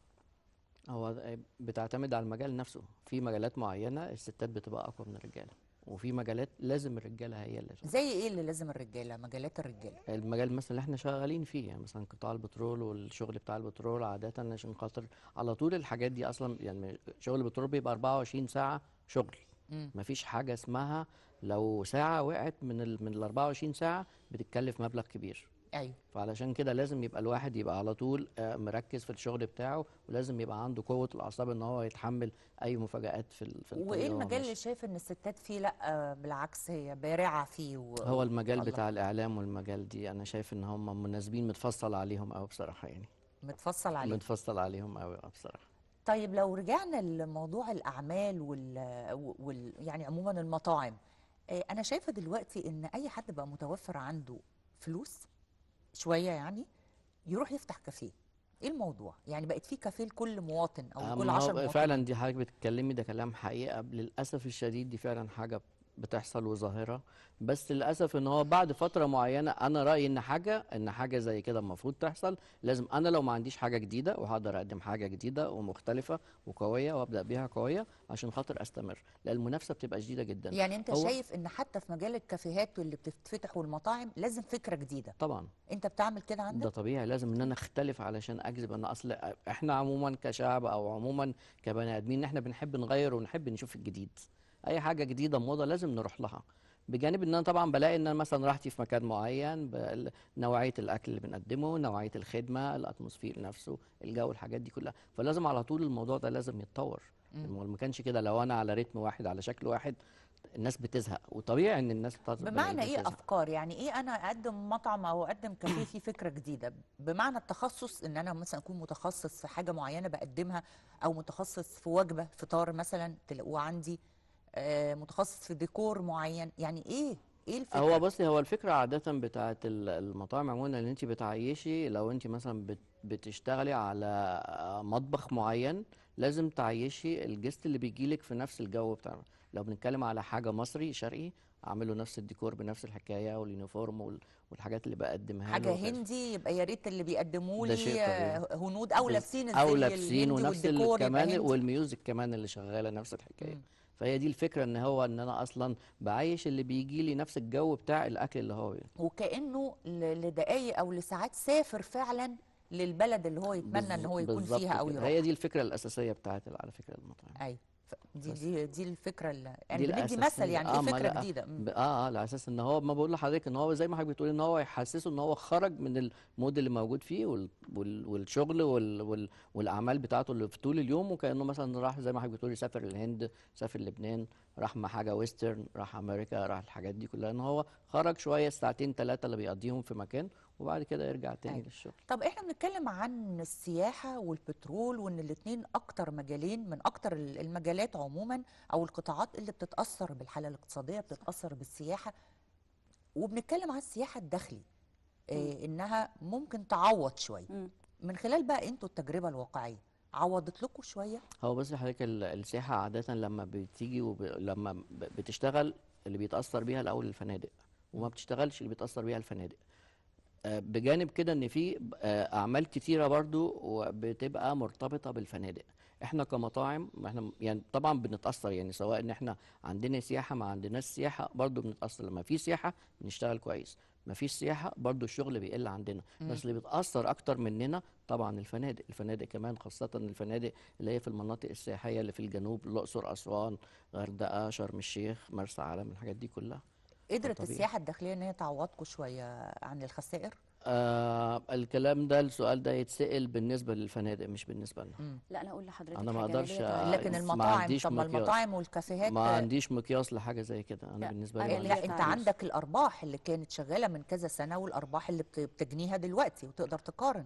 D: هو بتعتمد على المجال نفسه في مجالات معينة الستات بتبقى أقوى من الرجالة وفي مجالات لازم الرجالة هي اللي
A: زي ايه اللي لازم الرجاله مجالات الرجاله
D: المجال مثلا اللي احنا شغالين فيه يعني مثلا قطاع البترول والشغل بتاع البترول عادة عشان خاطر على طول الحاجات دي أصلا يعني شغل البترول بيبقى 24 ساعة شغل
A: مم.
D: مفيش حاجة اسمها لو ساعة وقعت من ال من ال 24 ساعة بتتكلف مبلغ كبير
A: ايوه
D: فعلشان كده لازم يبقى الواحد يبقى على طول آه، مركز في الشغل بتاعه ولازم يبقى عنده قوة الأعصاب إن هو يتحمل أي مفاجآت في ال- في الطريق
A: وايه
D: وهو
A: المجال
D: ماشي.
A: اللي شايف ان الستات فيه لا آه، بالعكس هي بارعه فيه و...
D: هو المجال
A: الله.
D: بتاع الإعلام والمجال دي أنا شايف إن هم مناسبين متفصل عليهم أوي بصراحة يعني
A: متفصل عليه
D: متفصل عليهم أوي أه بصراحة
A: طيب لو رجعنا لموضوع الأعمال وال... وال... يعني عموما المطاعم آه، أنا شايفة دلوقتي إن أي حد بقى متوفر عنده فلوس شوية يعني يروح يفتح كافيه إيه الموضوع؟ يعني بقت في كافيه لكل مواطن أو لكل
D: أما
A: عشر
D: هو
A: مواطنين
D: فعلا دي حاجة بتتكلمي ده كلام حقيقة للأسف الشديد دي فعلا حاجة بتحصل وظاهرة بس للأسف إن هو بعد فترة معينة أنا رأيي إن حاجة إن حاجة زي كده المفروض تحصل لازم أنا لو ما عنديش حاجة جديدة وهقدر أقدم حاجة جديدة ومختلفة وقوية وأبدأ بيها قوية عشان خاطر أستمر لأن المنافسة بتبقى شديدة جدا
A: يعني أنت
D: هو-
A: شايف إن حتى في مجال الكافيهات واللي بتفتح والمطاعم لازم فكرة جديدة
D: طبعا
A: أنت بتعمل كده
D: ده
A: عندك؟
D: طبيعي لازم ان انا اختلف علشان اجذب انا اصل احنا عموما كشعب او عموما كبني ادمين احنا بنحب نغير ونحب نشوف الجديد اي حاجه جديده موضه لازم نروح لها بجانب ان انا طبعا بلاقي ان انا مثلا راحتي في مكان معين ب- نوعيه الاكل اللي بنقدمه نوعيه الخدمه الاتموسفير نفسه الجو الحاجات دي كلها فلازم على طول الموضوع ده لازم يتطور
A: مم.
D: ما كانش كده لو انا على رتم واحد على شكل واحد الناس بتزهق وطبيعي ان الناس بتاعت
A: بمعنى ايه افكار يعني ايه انا اقدم مطعم او اقدم كافيه فيه فكره جديده بمعنى التخصص ان انا مثلا اكون متخصص في حاجه معينه بقدمها او متخصص في وجبه فطار مثلا تلاقوه عندي آه، متخصص في ديكور معين يعني ايه ايه الفكره
D: هو بصي هو الفكرة عادة بتاعت ال- المطاعم عموما ان انت بتعيشي لو انت مثلا بت- بتشتغلي على آه، مطبخ معين لازم تعيشي الجست اللي بيجيلك في نفس الجو بتاعنا لو بنتكلم على حاجة مصري شرقي اعمله نفس الديكور بنفس الحكاية واليونيفورم وال- والحاجات اللي بقدمها
A: حاجه
D: له وكذا.
A: هندي يبقى يا ريت اللي بيقدموا
D: ده
A: لي
D: شيء
A: آه،
D: طبيعي.
A: هنود او
D: بس-
A: لابسين
D: او
A: الزي
D: لابسين
A: الهندي
D: ونفس ال-
A: والديكور يبقى
D: كمان
A: هندي
D: والميوزك كمان اللي شغالة نفس الحكاية
A: مم.
D: فهي دي الفكرة ان هو ان انا اصلا بعيش اللي بيجي لي نفس الجو بتاع الاكل اللي هو
A: وكانه ل- لدقايق او لساعات سافر فعلا للبلد اللي هو يتمنى ان هو يكون
D: بالظبط
A: فيها او
D: كده.
A: يروح
D: هي دي الفكره الاساسيه بتاعت على فكره المطاعم
A: ايوه ف- دي
D: بس.
A: دي دي الفكره اللي يعني
D: دي
A: بندي مثل
D: الأساسية.
A: يعني
D: آه،
A: ايه
D: ما
A: فكره
D: لا،
A: جديده مم.
D: ب- اه اه على اساس ان هو ما بقول لحضرتك ان هو زي ما حضرتك بتقولي ان هو يحسسه ان هو خرج من المود اللي موجود فيه وال وال والشغل وال وال والاعمال بتاعته اللي في طول اليوم وكانه مثلا راح زي ما حضرتك بتقولي سافر الهند سافر لبنان راح مع حاجه ويسترن راح امريكا راح الحاجات دي كلها ان هو خرج شويه ساعتين ثلاثه اللي بيقضيهم في مكان وبعد كده يرجع تاني
A: أيوة.
D: للشغل
A: طب احنا بنتكلم عن السياحة والبترول وان الاتنين اكتر مجالين من اكتر ال- المجالات عموما او القطاعات اللي بتتأثر بالحالة الاقتصادية بتتأثر بالسياحة وبنتكلم عن السياحة الداخلي إيه انها ممكن تعوض شوية
C: مم.
A: من خلال بقى انتوا التجربة الواقعية عوضت لكم شوية
D: هو بس حضرتك ال- السياحة عادة لما بتيجي وب... لما ب- بتشتغل اللي بيتأثر بيها الأول الفنادق وما بتشتغلش اللي بيتأثر بيها الفنادق آه، بجانب كده ان في آه، اعمال كتيره برضو بتبقى مرتبطه بالفنادق احنا كمطاعم احنا يعني طبعا بنتاثر يعني سواء ان احنا عندنا سياحه ما عندناش سياحه برضو بنتاثر لما في سياحه بنشتغل كويس ما فيش سياحه برضو الشغل بيقل عندنا بس اللي بيتاثر اكتر مننا طبعا الفنادق الفنادق كمان خاصه الفنادق اللي هي في المناطق السياحيه اللي في الجنوب الاقصر اسوان غردقه شرم الشيخ مرسى علم الحاجات دي كلها
A: قدرت
D: طبيعي.
A: السياحة الداخلية ان هي تعوضكم شوية عن الخسائر
D: آه الكلام ده السؤال ده يتسأل بالنسبة للفنادق مش بالنسبة لنا
C: لا انا اقول لحضرتك
D: أنا ما
C: حاجة
D: أقدرش
C: ليا
D: آه،
C: تعليق.
A: لكن
D: ما
A: المطاعم
D: عنديش
A: طب ما
D: مقياس.
A: المطاعم والكافيهات
D: ما
A: آه،
D: عنديش مقياس لحاجة زي كده أنا
C: لا،
D: بالنسبة
C: أنا
D: لي
A: أيوة،
C: ليا
A: لا
D: ما
A: انت
C: تعليق.
A: عندك الارباح اللي كانت شغاله من كذا سنه والارباح اللي بت- بتجنيها دلوقتي وتقدر تقارن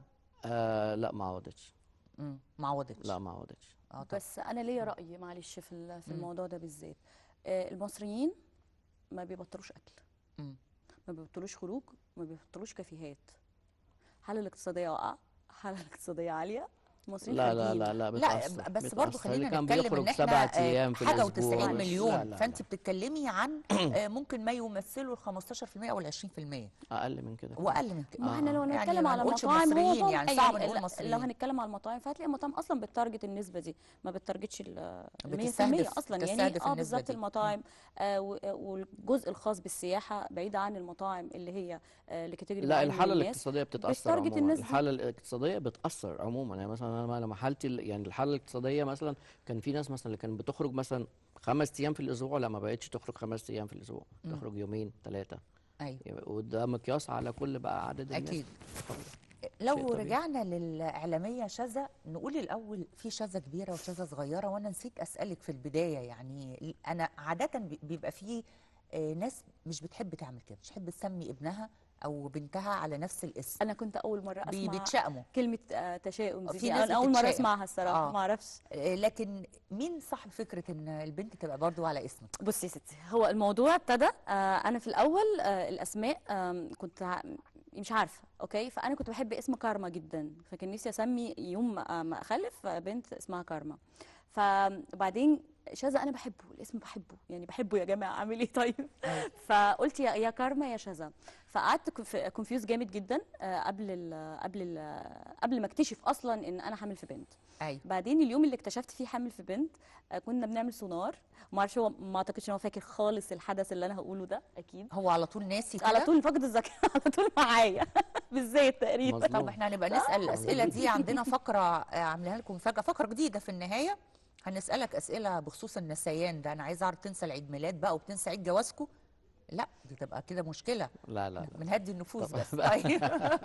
D: آه لا ما عوضتش
A: امم ما عوضتش
D: لا ما عوضتش
A: اه طب
C: بس انا ليا راي معلش في ال- في
A: مم.
C: الموضوع ده بالذات آه، المصريين ما بيبطلوش اكل
A: مم.
C: ما بيبطلوش خروج ما بيبطلوش كافيهات الحاله الاقتصاديه واقعه الحاله الاقتصاديه عاليه المصريين
D: لا لا
C: خارجين.
D: لا لا
A: لا
D: بتأثر
A: بس برضو
D: بتأثر. اللي
A: خلينا
D: كان
A: نتكلم
D: بيخرج
A: ان احنا
D: سبعة
A: آه،
D: أيام في
A: حاجه
D: الأسبوع
A: و90
D: لا،
A: مليون
D: لا، لا.
A: فانت بتتكلمي عن آه، ممكن ما يمثله ال 15% او ال 20%
D: أقل من كده
A: واقل من كده
C: ما احنا لو
A: يعني
C: هنتكلم
A: ما
C: على
A: نقولش
C: المطاعم هو
A: مصريين
C: طبعاً
A: يعني صعب
C: يعني
A: نقول
C: لا-
A: مصريين
C: لو هنتكلم على المطاعم فهتلاقي المطاعم اصلا بتارجت النسبه دي ما بتارجتش ال ال 100%
A: بتستهدف-
C: اصلا يعني
A: تستهدف
C: اه
A: النسبة
C: بالظبط
A: دي.
C: المطاعم آه و- والجزء الخاص بالسياحه بعيد عن المطاعم اللي هي آه لكاتيجوري
D: لا
C: معين من
D: الحالة
C: الناس.
D: الاقتصادية بتتأثر
C: بتارجت
D: عموما
C: الناس دي.
D: الحالة الاقتصادية بتأثر عموما يعني مثلا أنا لما حالتي ال- يعني الحالة الاقتصادية مثلا كان في ناس مثلا اللي كانت بتخرج مثلا خمس أيام في الأسبوع لا ما بقتش تخرج خمس أيام في الأسبوع تخرج يومين ثلاثة
A: ايوه
D: وده مقياس على كل بقى عدد الناس
A: اكيد
D: شيء
A: لو
D: طبيعي.
A: رجعنا للإعلامية شذا نقول الأول في شذا كبيرة وشذا صغيرة وأنا نسيت أسألك في البداية يعني أنا عادة بي- بيبقى في آه، ناس مش بتحب تعمل كده مش بتحب تسمي ابنها أو بنتها على نفس الاسم
C: انا كنت اول مره
A: بي-
C: اسمع
A: بيتشائموا
C: كلمه آه، تشاؤم
A: آه،
C: دي
A: في
C: دي
A: ناس
C: انا اول مره
A: بتتشائم.
C: اسمعها الصراحه
A: آه.
C: ما اعرفش
A: آه، لكن مين صاحب فكرة إن البنت تبقى برضو على اسمك؟
C: بصي يا ستي هو الموضوع ابتدى آه انا في الاول آه الاسماء آم، كنت ع- مش عارفه اوكي فانا كنت بحب اسم كارما جدا فكان نفسي اسمي يوم ما ما اخلف آه، بنت اسمها كارما فبعدين شذا انا بحبه الاسم بحبه يعني بحبه يا جماعه اعمل ايه طيب فقلت يا يا كارما يا شذا فقعدت كونفيوز جامد جدا آه، قبل ال قبل ال قبل ما اكتشف اصلا ان انا حامل في بنت
A: أيوة
C: بعدين اليوم اللي اكتشفت فيه حامل في بنت آه، كنا بنعمل سونار ما اعرفش هو ما اعتقدش ان هو فاكر خالص الحدث اللي انا هقوله ده اكيد
A: هو على طول ناسي كده؟
C: على طول فقد الذكاء على طول معايا بالذات تقريبا
D: مظلوم.
A: طب احنا هنبقى نسأل الأسئلة دي عندنا فقرة آه، عاملاها لكم فجأة فقرة جديدة في النهاية هنسألك أسئلة بخصوص النسيان ده أنا عايزة أعرف تنسى العيد ميلاد بقى وبتنسى عيد جوازكم لا دي تبقى كده مشكلة
D: لا لا لا
A: بنهدي النفوس
D: طبعاً.
A: بس طيب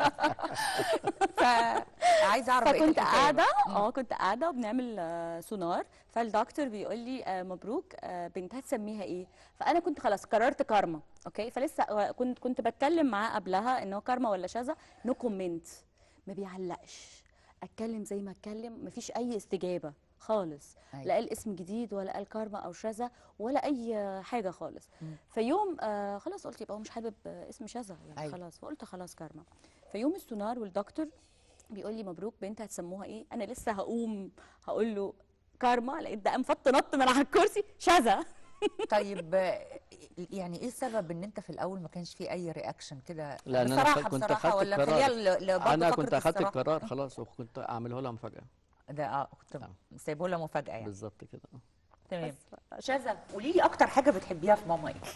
A: فعايزة أعرف بقية
C: فكنت
A: الحكاية
C: قاعده
A: بقى.
C: اه كنت قاعده وبنعمل آه، سونار فالدكتور بيقول لي آه، مبروك آه، بنتها تسميها ايه فانا كنت خلاص قررت كارما اوكي فلسه آه، كنت كنت بتكلم معاه قبلها ان هو كارما ولا شذا نو كومنت ما بيعلقش اتكلم زي ما اتكلم مفيش اي استجابه خالص
A: أيوة.
C: لا قال اسم جديد ولا قال كارما او شذا ولا اي حاجه خالص فيوم آه خلاص قلت يبقى هو مش حابب آه، اسم شذا يعني
A: أيوة.
C: خلاص فقلت خلاص كارما فيوم السونار والدكتور بيقول لي مبروك بنت هتسموها ايه انا لسه هقوم هقول له كارما لقيت ده قام فط نط من على الكرسي شذا
A: طيب آه، يعني ايه السبب ان انت في الاول ما كانش في اي رياكشن كده
D: لأن أنا
A: بصراحه
D: كنت
A: بصراحه
D: أخدت
A: ولا
D: القرار.
A: خليها ل- ل- برضه
D: أنا
A: فقرة
D: كنت أخدت
A: الصراحة.
D: القرار خلاص وكنت أعمله لها مفاجأة
A: ده اه كنت
D: نعم.
A: سايبه لها مفاجاه يعني
D: بالظبط كده آه.
A: تمام شاذة قولي لي اكتر حاجه بتحبيها في ماما ايه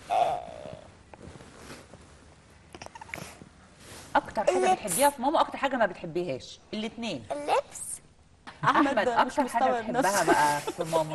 A: اكتر حاجه
H: اللبس.
A: بتحبيها في ماما اكتر حاجه ما بتحبيهاش الاثنين
H: اللبس
A: احمد
C: مش
A: اكتر حاجه
C: مستوعب
A: بتحبها
C: نفسه.
A: بقى في ماما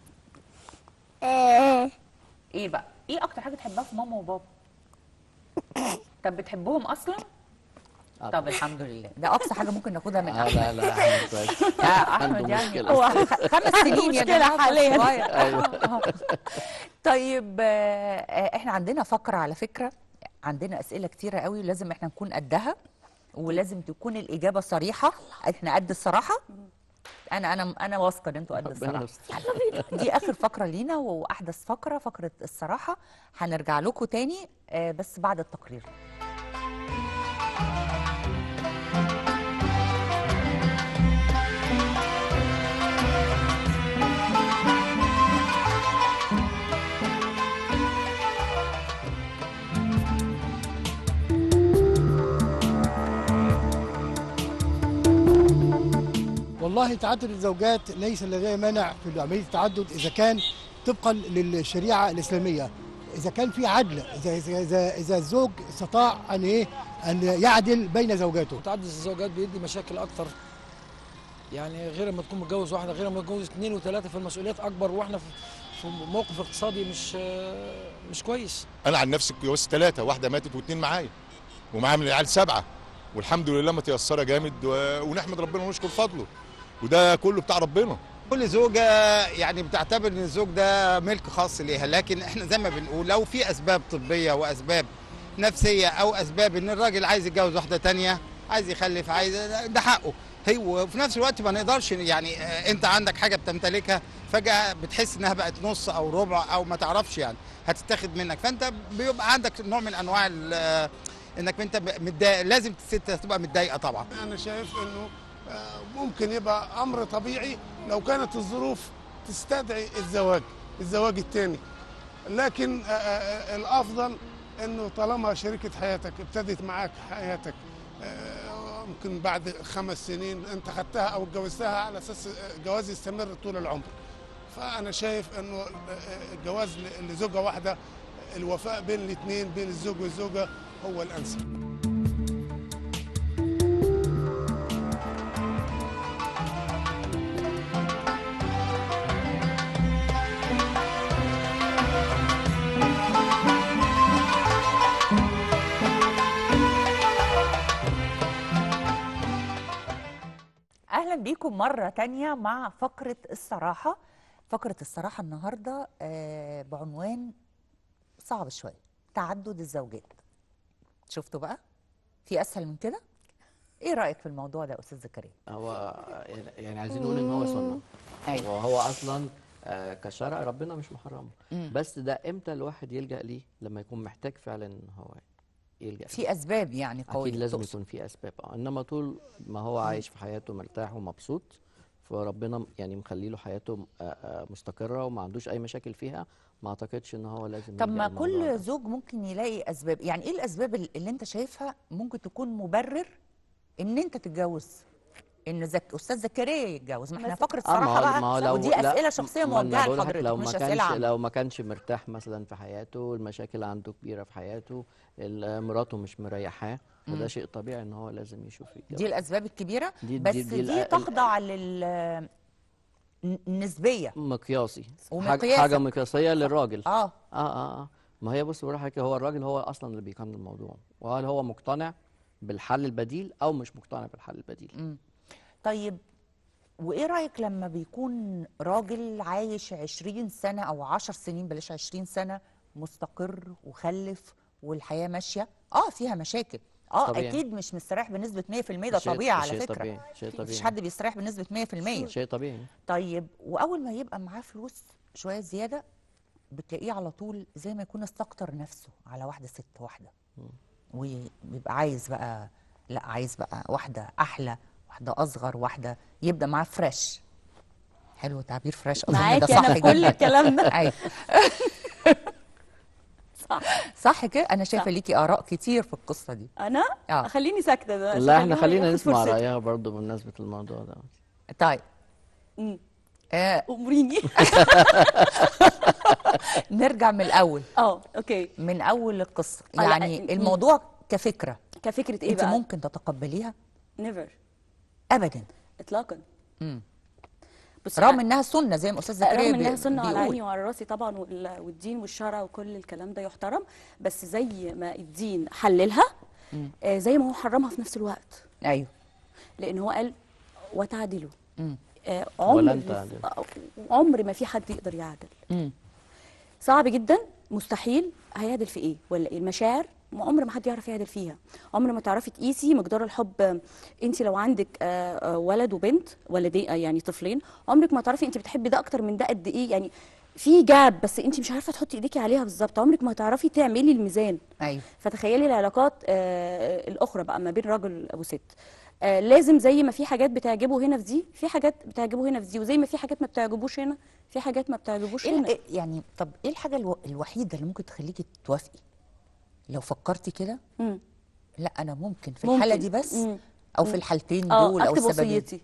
H: آه
A: ايه بقى ايه اكتر حاجه تحبها في ماما وبابا طب بتحبهم اصلا
D: آه
A: طب الحمد لله ده اقصى حاجه ممكن ناخدها من
D: آه
A: احمد
D: لا لا أحمد كويس
A: يا احمد
D: عنده
A: يعني
D: مشكلة.
A: هو خ- خمس سنين يا
C: مشكلة
A: جماعه
C: حالياً.
A: صغير.
D: أيوة.
A: آه. طيب آه، آه، احنا عندنا فقره على فكره عندنا اسئله كتيره قوي ولازم احنا نكون قدها ولازم تكون الاجابه صريحه احنا قد الصراحه انا انا انا واثقه ان انتوا قد
D: ربنا
A: الصراحه
D: يستر.
A: دي اخر فقره لينا واحدث فقره فقره الصراحه هنرجع لكم تاني آه، بس بعد التقرير
I: والله تعدد الزوجات ليس لدي مانع في عمليه التعدد اذا كان طبقا للشريعه الاسلاميه اذا كان في عدل اذا اذا اذا, إذا الزوج استطاع ان ايه ان يعدل بين زوجاته
G: تعدد الزوجات بيدي مشاكل اكتر يعني غير ما تكون متجوز واحده غير ما تتجوز اثنين وثلاثه فالمسؤوليات اكبر واحنا في في موقف اقتصادي مش مش كويس
J: انا عن نفسي اتجوزت ثلاثه واحده ماتت واثنين معايا ومعايا من العيال سبعه والحمد لله متيسره جامد و... ونحمد ربنا ونشكر فضله وده كله بتاع ربنا
K: كل زوجة يعني بتعتبر ان الزوج ده ملك خاص ليها لكن احنا زي ما بنقول لو في اسباب طبية واسباب نفسية او اسباب ان الراجل عايز يتجوز واحدة تانية عايز يخلف عايز ده حقه هي وفي نفس الوقت ما نقدرش يعني آه، انت عندك حاجة بتمتلكها فجأة بتحس انها بقت نص او ربع او ما تعرفش يعني هتتاخد منك فانت بيبقى عندك نوع من انواع ال- آه، انك انت متضايق لازم الست تبقى متضايقة طبعا
L: انا شايف انه آه، ممكن يبقى امر طبيعي لو كانت الظروف تستدعي الزواج الزواج الثاني لكن آه، آه، الافضل انه طالما شريكه حياتك ابتدت معاك حياتك آه، ممكن بعد خمس سنين انت خدتها او اتجوزتها على اساس الجواز يستمر طول العمر فانا شايف انه آه، الجواز ل- لزوجه واحده الوفاء بين الاثنين بين الزوج والزوجه هو الانسب
A: اهلا بيكم مره تانية مع فقره الصراحه فقره الصراحه النهارده آه، بعنوان صعب شويه تعدد الزوجات شفتوا بقى في اسهل من كده ايه رايك في الموضوع ده يا استاذ زكريا
D: هو يعني عايزين نقول ان هو سنه
A: أيوة.
D: وهو اصلا آه، كشرع ربنا مش محرمه
A: مم.
D: بس ده امتى الواحد يلجا ليه لما يكون محتاج فعلا ان هو يلجا
A: في اسباب يعني قويه
D: اكيد لازم
A: تقصد.
D: يكون في اسباب اه انما طول ما هو عايش في حياته مرتاح ومبسوط فربنا يعني مخلي له حياته آه، آه، مستقره وما عندوش اي مشاكل فيها ما اعتقدش ان هو لازم
A: طب
D: يلجأ
A: ما
D: للموضوع
A: كل
D: ده.
A: زوج ممكن يلاقي اسباب يعني ايه الاسباب ال- اللي انت شايفها ممكن تكون مبرر ان انت تتجوز ان زك... استاذ زكريا يتجوز ما احنا
C: بس-
A: فقره
D: آه، ما
A: صراحه
D: هو-
A: بقى
D: ما هو لو
A: ودي
D: لا،
A: اسئله شخصيه
D: ما أنا
A: موجهه
D: بقول لحضرتك
A: لحضرتك
D: لو
A: مش
D: ما
A: اسئله
D: كانش
A: عامه
D: لو ما كانش مرتاح مثلا في حياته المشاكل عنده كبيره في حياته ال- مراته مش مريحاه فده
A: مم.
D: شيء طبيعي ان هو لازم يشوف يتجوز
A: دي الاسباب الكبيره
D: دي-
A: بس
D: دي-
A: دي,
D: دي الأ-
A: تخضع لل ن- النسبيه
D: مقياسي حاجه
A: ومقياسك.
D: حاجه مقياسيه للراجل
A: اه
D: اه اه اه ما هي بص بقول لحضرتك هو الراجل هو اصلا اللي بيقنن الموضوع وهل هو مقتنع بالحل البديل او مش مقتنع بالحل البديل
A: مم. طيب وايه رايك لما بيكون راجل عايش 20 سنه او 10 سنين بلاش 20 سنه مستقر وخلف والحياه ماشيه اه فيها مشاكل اه
D: طبيعي.
A: اكيد مش مستريح بنسبه 100% ده
D: شيء-
A: طبيعي على
D: شيء
A: فكره
D: طبيعي شيء
A: مفيش
D: طبيعي
A: حد بيستريح بنسبه 100%
D: شيء طبيعي
A: طيب واول ما يبقى معاه فلوس شويه زياده بتلاقيه على طول زي ما يكون استكتر نفسه على واحده ست واحده ويبقى عايز بقى لا عايز بقى واحده احلى واحده اصغر واحده يبدا معاه فريش حلو تعبير فريش اظن ده
C: معاكي
A: صح
C: انا في كل
A: جدا
C: الكلام ده
A: ايوه
C: صح
A: صح كده انا شايفه
C: صح.
A: ليكي اراء كتير في القصه دي
C: انا
A: اه
C: خليني ساكته ده عشان
D: لا احنا
C: هو
D: خلينا
C: ياخد
D: نسمع
C: فرصته.
D: رايها برضو بمناسبه الموضوع ده
A: طيب
C: مم.
A: آه
C: اموريني
A: نرجع من الاول
C: اه اوكي
A: من اول القصه
C: آه، لا،
A: يعني
C: مم.
A: الموضوع كفكره
C: كفكره ايه
A: انت
C: بقى
A: ممكن تتقبليها
C: نيفر
A: ابدا
C: اطلاقا
A: مم.
C: بص
A: رغم انها سنه زي ما استاذ زكريا
C: رغم انها
A: بي-
C: سنه على
A: بيقول.
C: عيني وعلى راسي طبعا وال- والدين والشرع وكل الكلام ده يحترم بس زي ما الدين حللها
A: مم.
C: آه زي ما هو حرمها في نفس الوقت
A: ايوه
C: لان هو قال وتعدلوا
A: مم.
C: آه عمر
D: ولن تعدلوا.
C: آه، عمر ما في حد يقدر يعدل
A: مم.
C: صعب جدا مستحيل هيعدل في ايه ولا ايه المشاعر عمر ما حد يعرف يعدل فيها عمر ما تعرفي تقيسي مقدار الحب انت لو عندك آه، آه، ولد وبنت ولدين آه، يعني طفلين عمرك ما تعرفي انت بتحبي ده اكتر من ده قد ايه يعني في جاب بس انت مش عارفه تحطي ايديكي عليها بالظبط عمرك ما هتعرفي تعملي الميزان
A: ايوه
C: فتخيلي العلاقات آه، الاخرى بقى ما بين راجل وست آه، لازم زي ما في حاجات بتعجبه هنا في دي في حاجات بتعجبه هنا في دي وزي ما في حاجات ما بتعجبوش هنا في حاجات ما بتعجبوش
A: إيه
C: هنا
A: إيه يعني طب ايه الحاجه الو... الوحيده اللي ممكن تخليكي توافقي لو فكرتي كده
C: مم.
A: لا انا ممكن في
C: ممكن.
A: الحاله دي بس
C: مم.
A: او في
C: مم.
A: الحالتين
C: اه
A: دول او
C: اكتب
A: السببين
C: وصيتي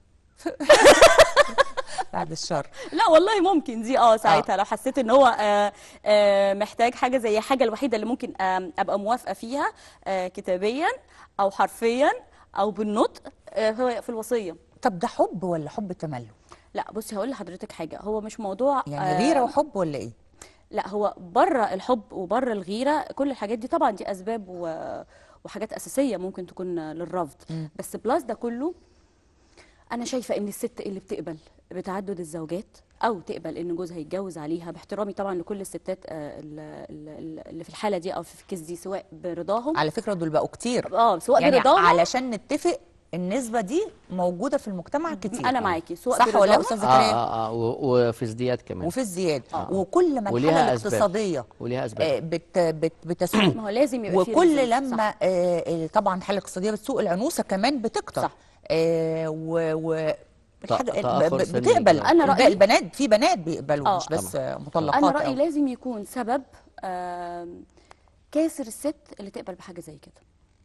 A: بعد الشر
C: لا والله ممكن دي اه ساعتها لو حسيت ان هو آه آه محتاج حاجه زي حاجه الوحيده اللي ممكن آه ابقى موافقه فيها آه كتابيا او حرفيا او بالنطق آه هو في الوصيه
A: طب ده حب ولا حب تملك
C: لا بصي هقول لحضرتك حاجه هو مش موضوع
A: يعني غيره وحب ولا ايه
C: لا هو بره الحب وبره الغيره كل الحاجات دي طبعا دي اسباب و... وحاجات اساسيه ممكن تكون للرفض
A: مم.
C: بس بلس ده كله انا شايفه ان الست اللي بتقبل بتعدد الزوجات او تقبل ان جوزها يتجوز عليها باحترامي طبعا لكل الستات آه، ال- ال- اللي في الحاله دي او في الكيس دي سواء برضاهم
A: على فكره دول بقوا كتير
C: اه سواء
A: يعني
C: برضاهم
A: علشان نتفق النسبه دي موجوده في المجتمع كتير
C: انا معاكي سواء
A: صح ولا لا
C: برضاهم
A: استاذ
D: اه
A: زكريا
D: اه, آه و- وفي ازدياد كمان
A: وفي الزياد
D: آه.
A: وكل ما
D: وليها
A: الحاله
D: أسباب.
A: الاقتصاديه
D: وليها
A: آه،
D: اسباب
A: بت بت بتسوق
C: ما هو لازم يبقى في
A: وكل
C: ريزن،
A: لما
C: صح.
A: آه، آه، طبعا الحاله الاقتصاديه بتسوق العنوسه كمان بتكتر
C: صح.
A: آه، و و الحاجة
D: تأخر
A: ب- ب-
D: سني
A: بتقبل
D: الجواز.
C: أنا
A: الب-
C: رأيي-
A: البنات في بنات بيقبلوا
C: آه.
A: مش بس
D: طبعاً.
A: آه، مطلقات
C: انا رايي
A: أو-
C: لازم يكون سبب آم، كاسر الست اللي تقبل بحاجه زي كده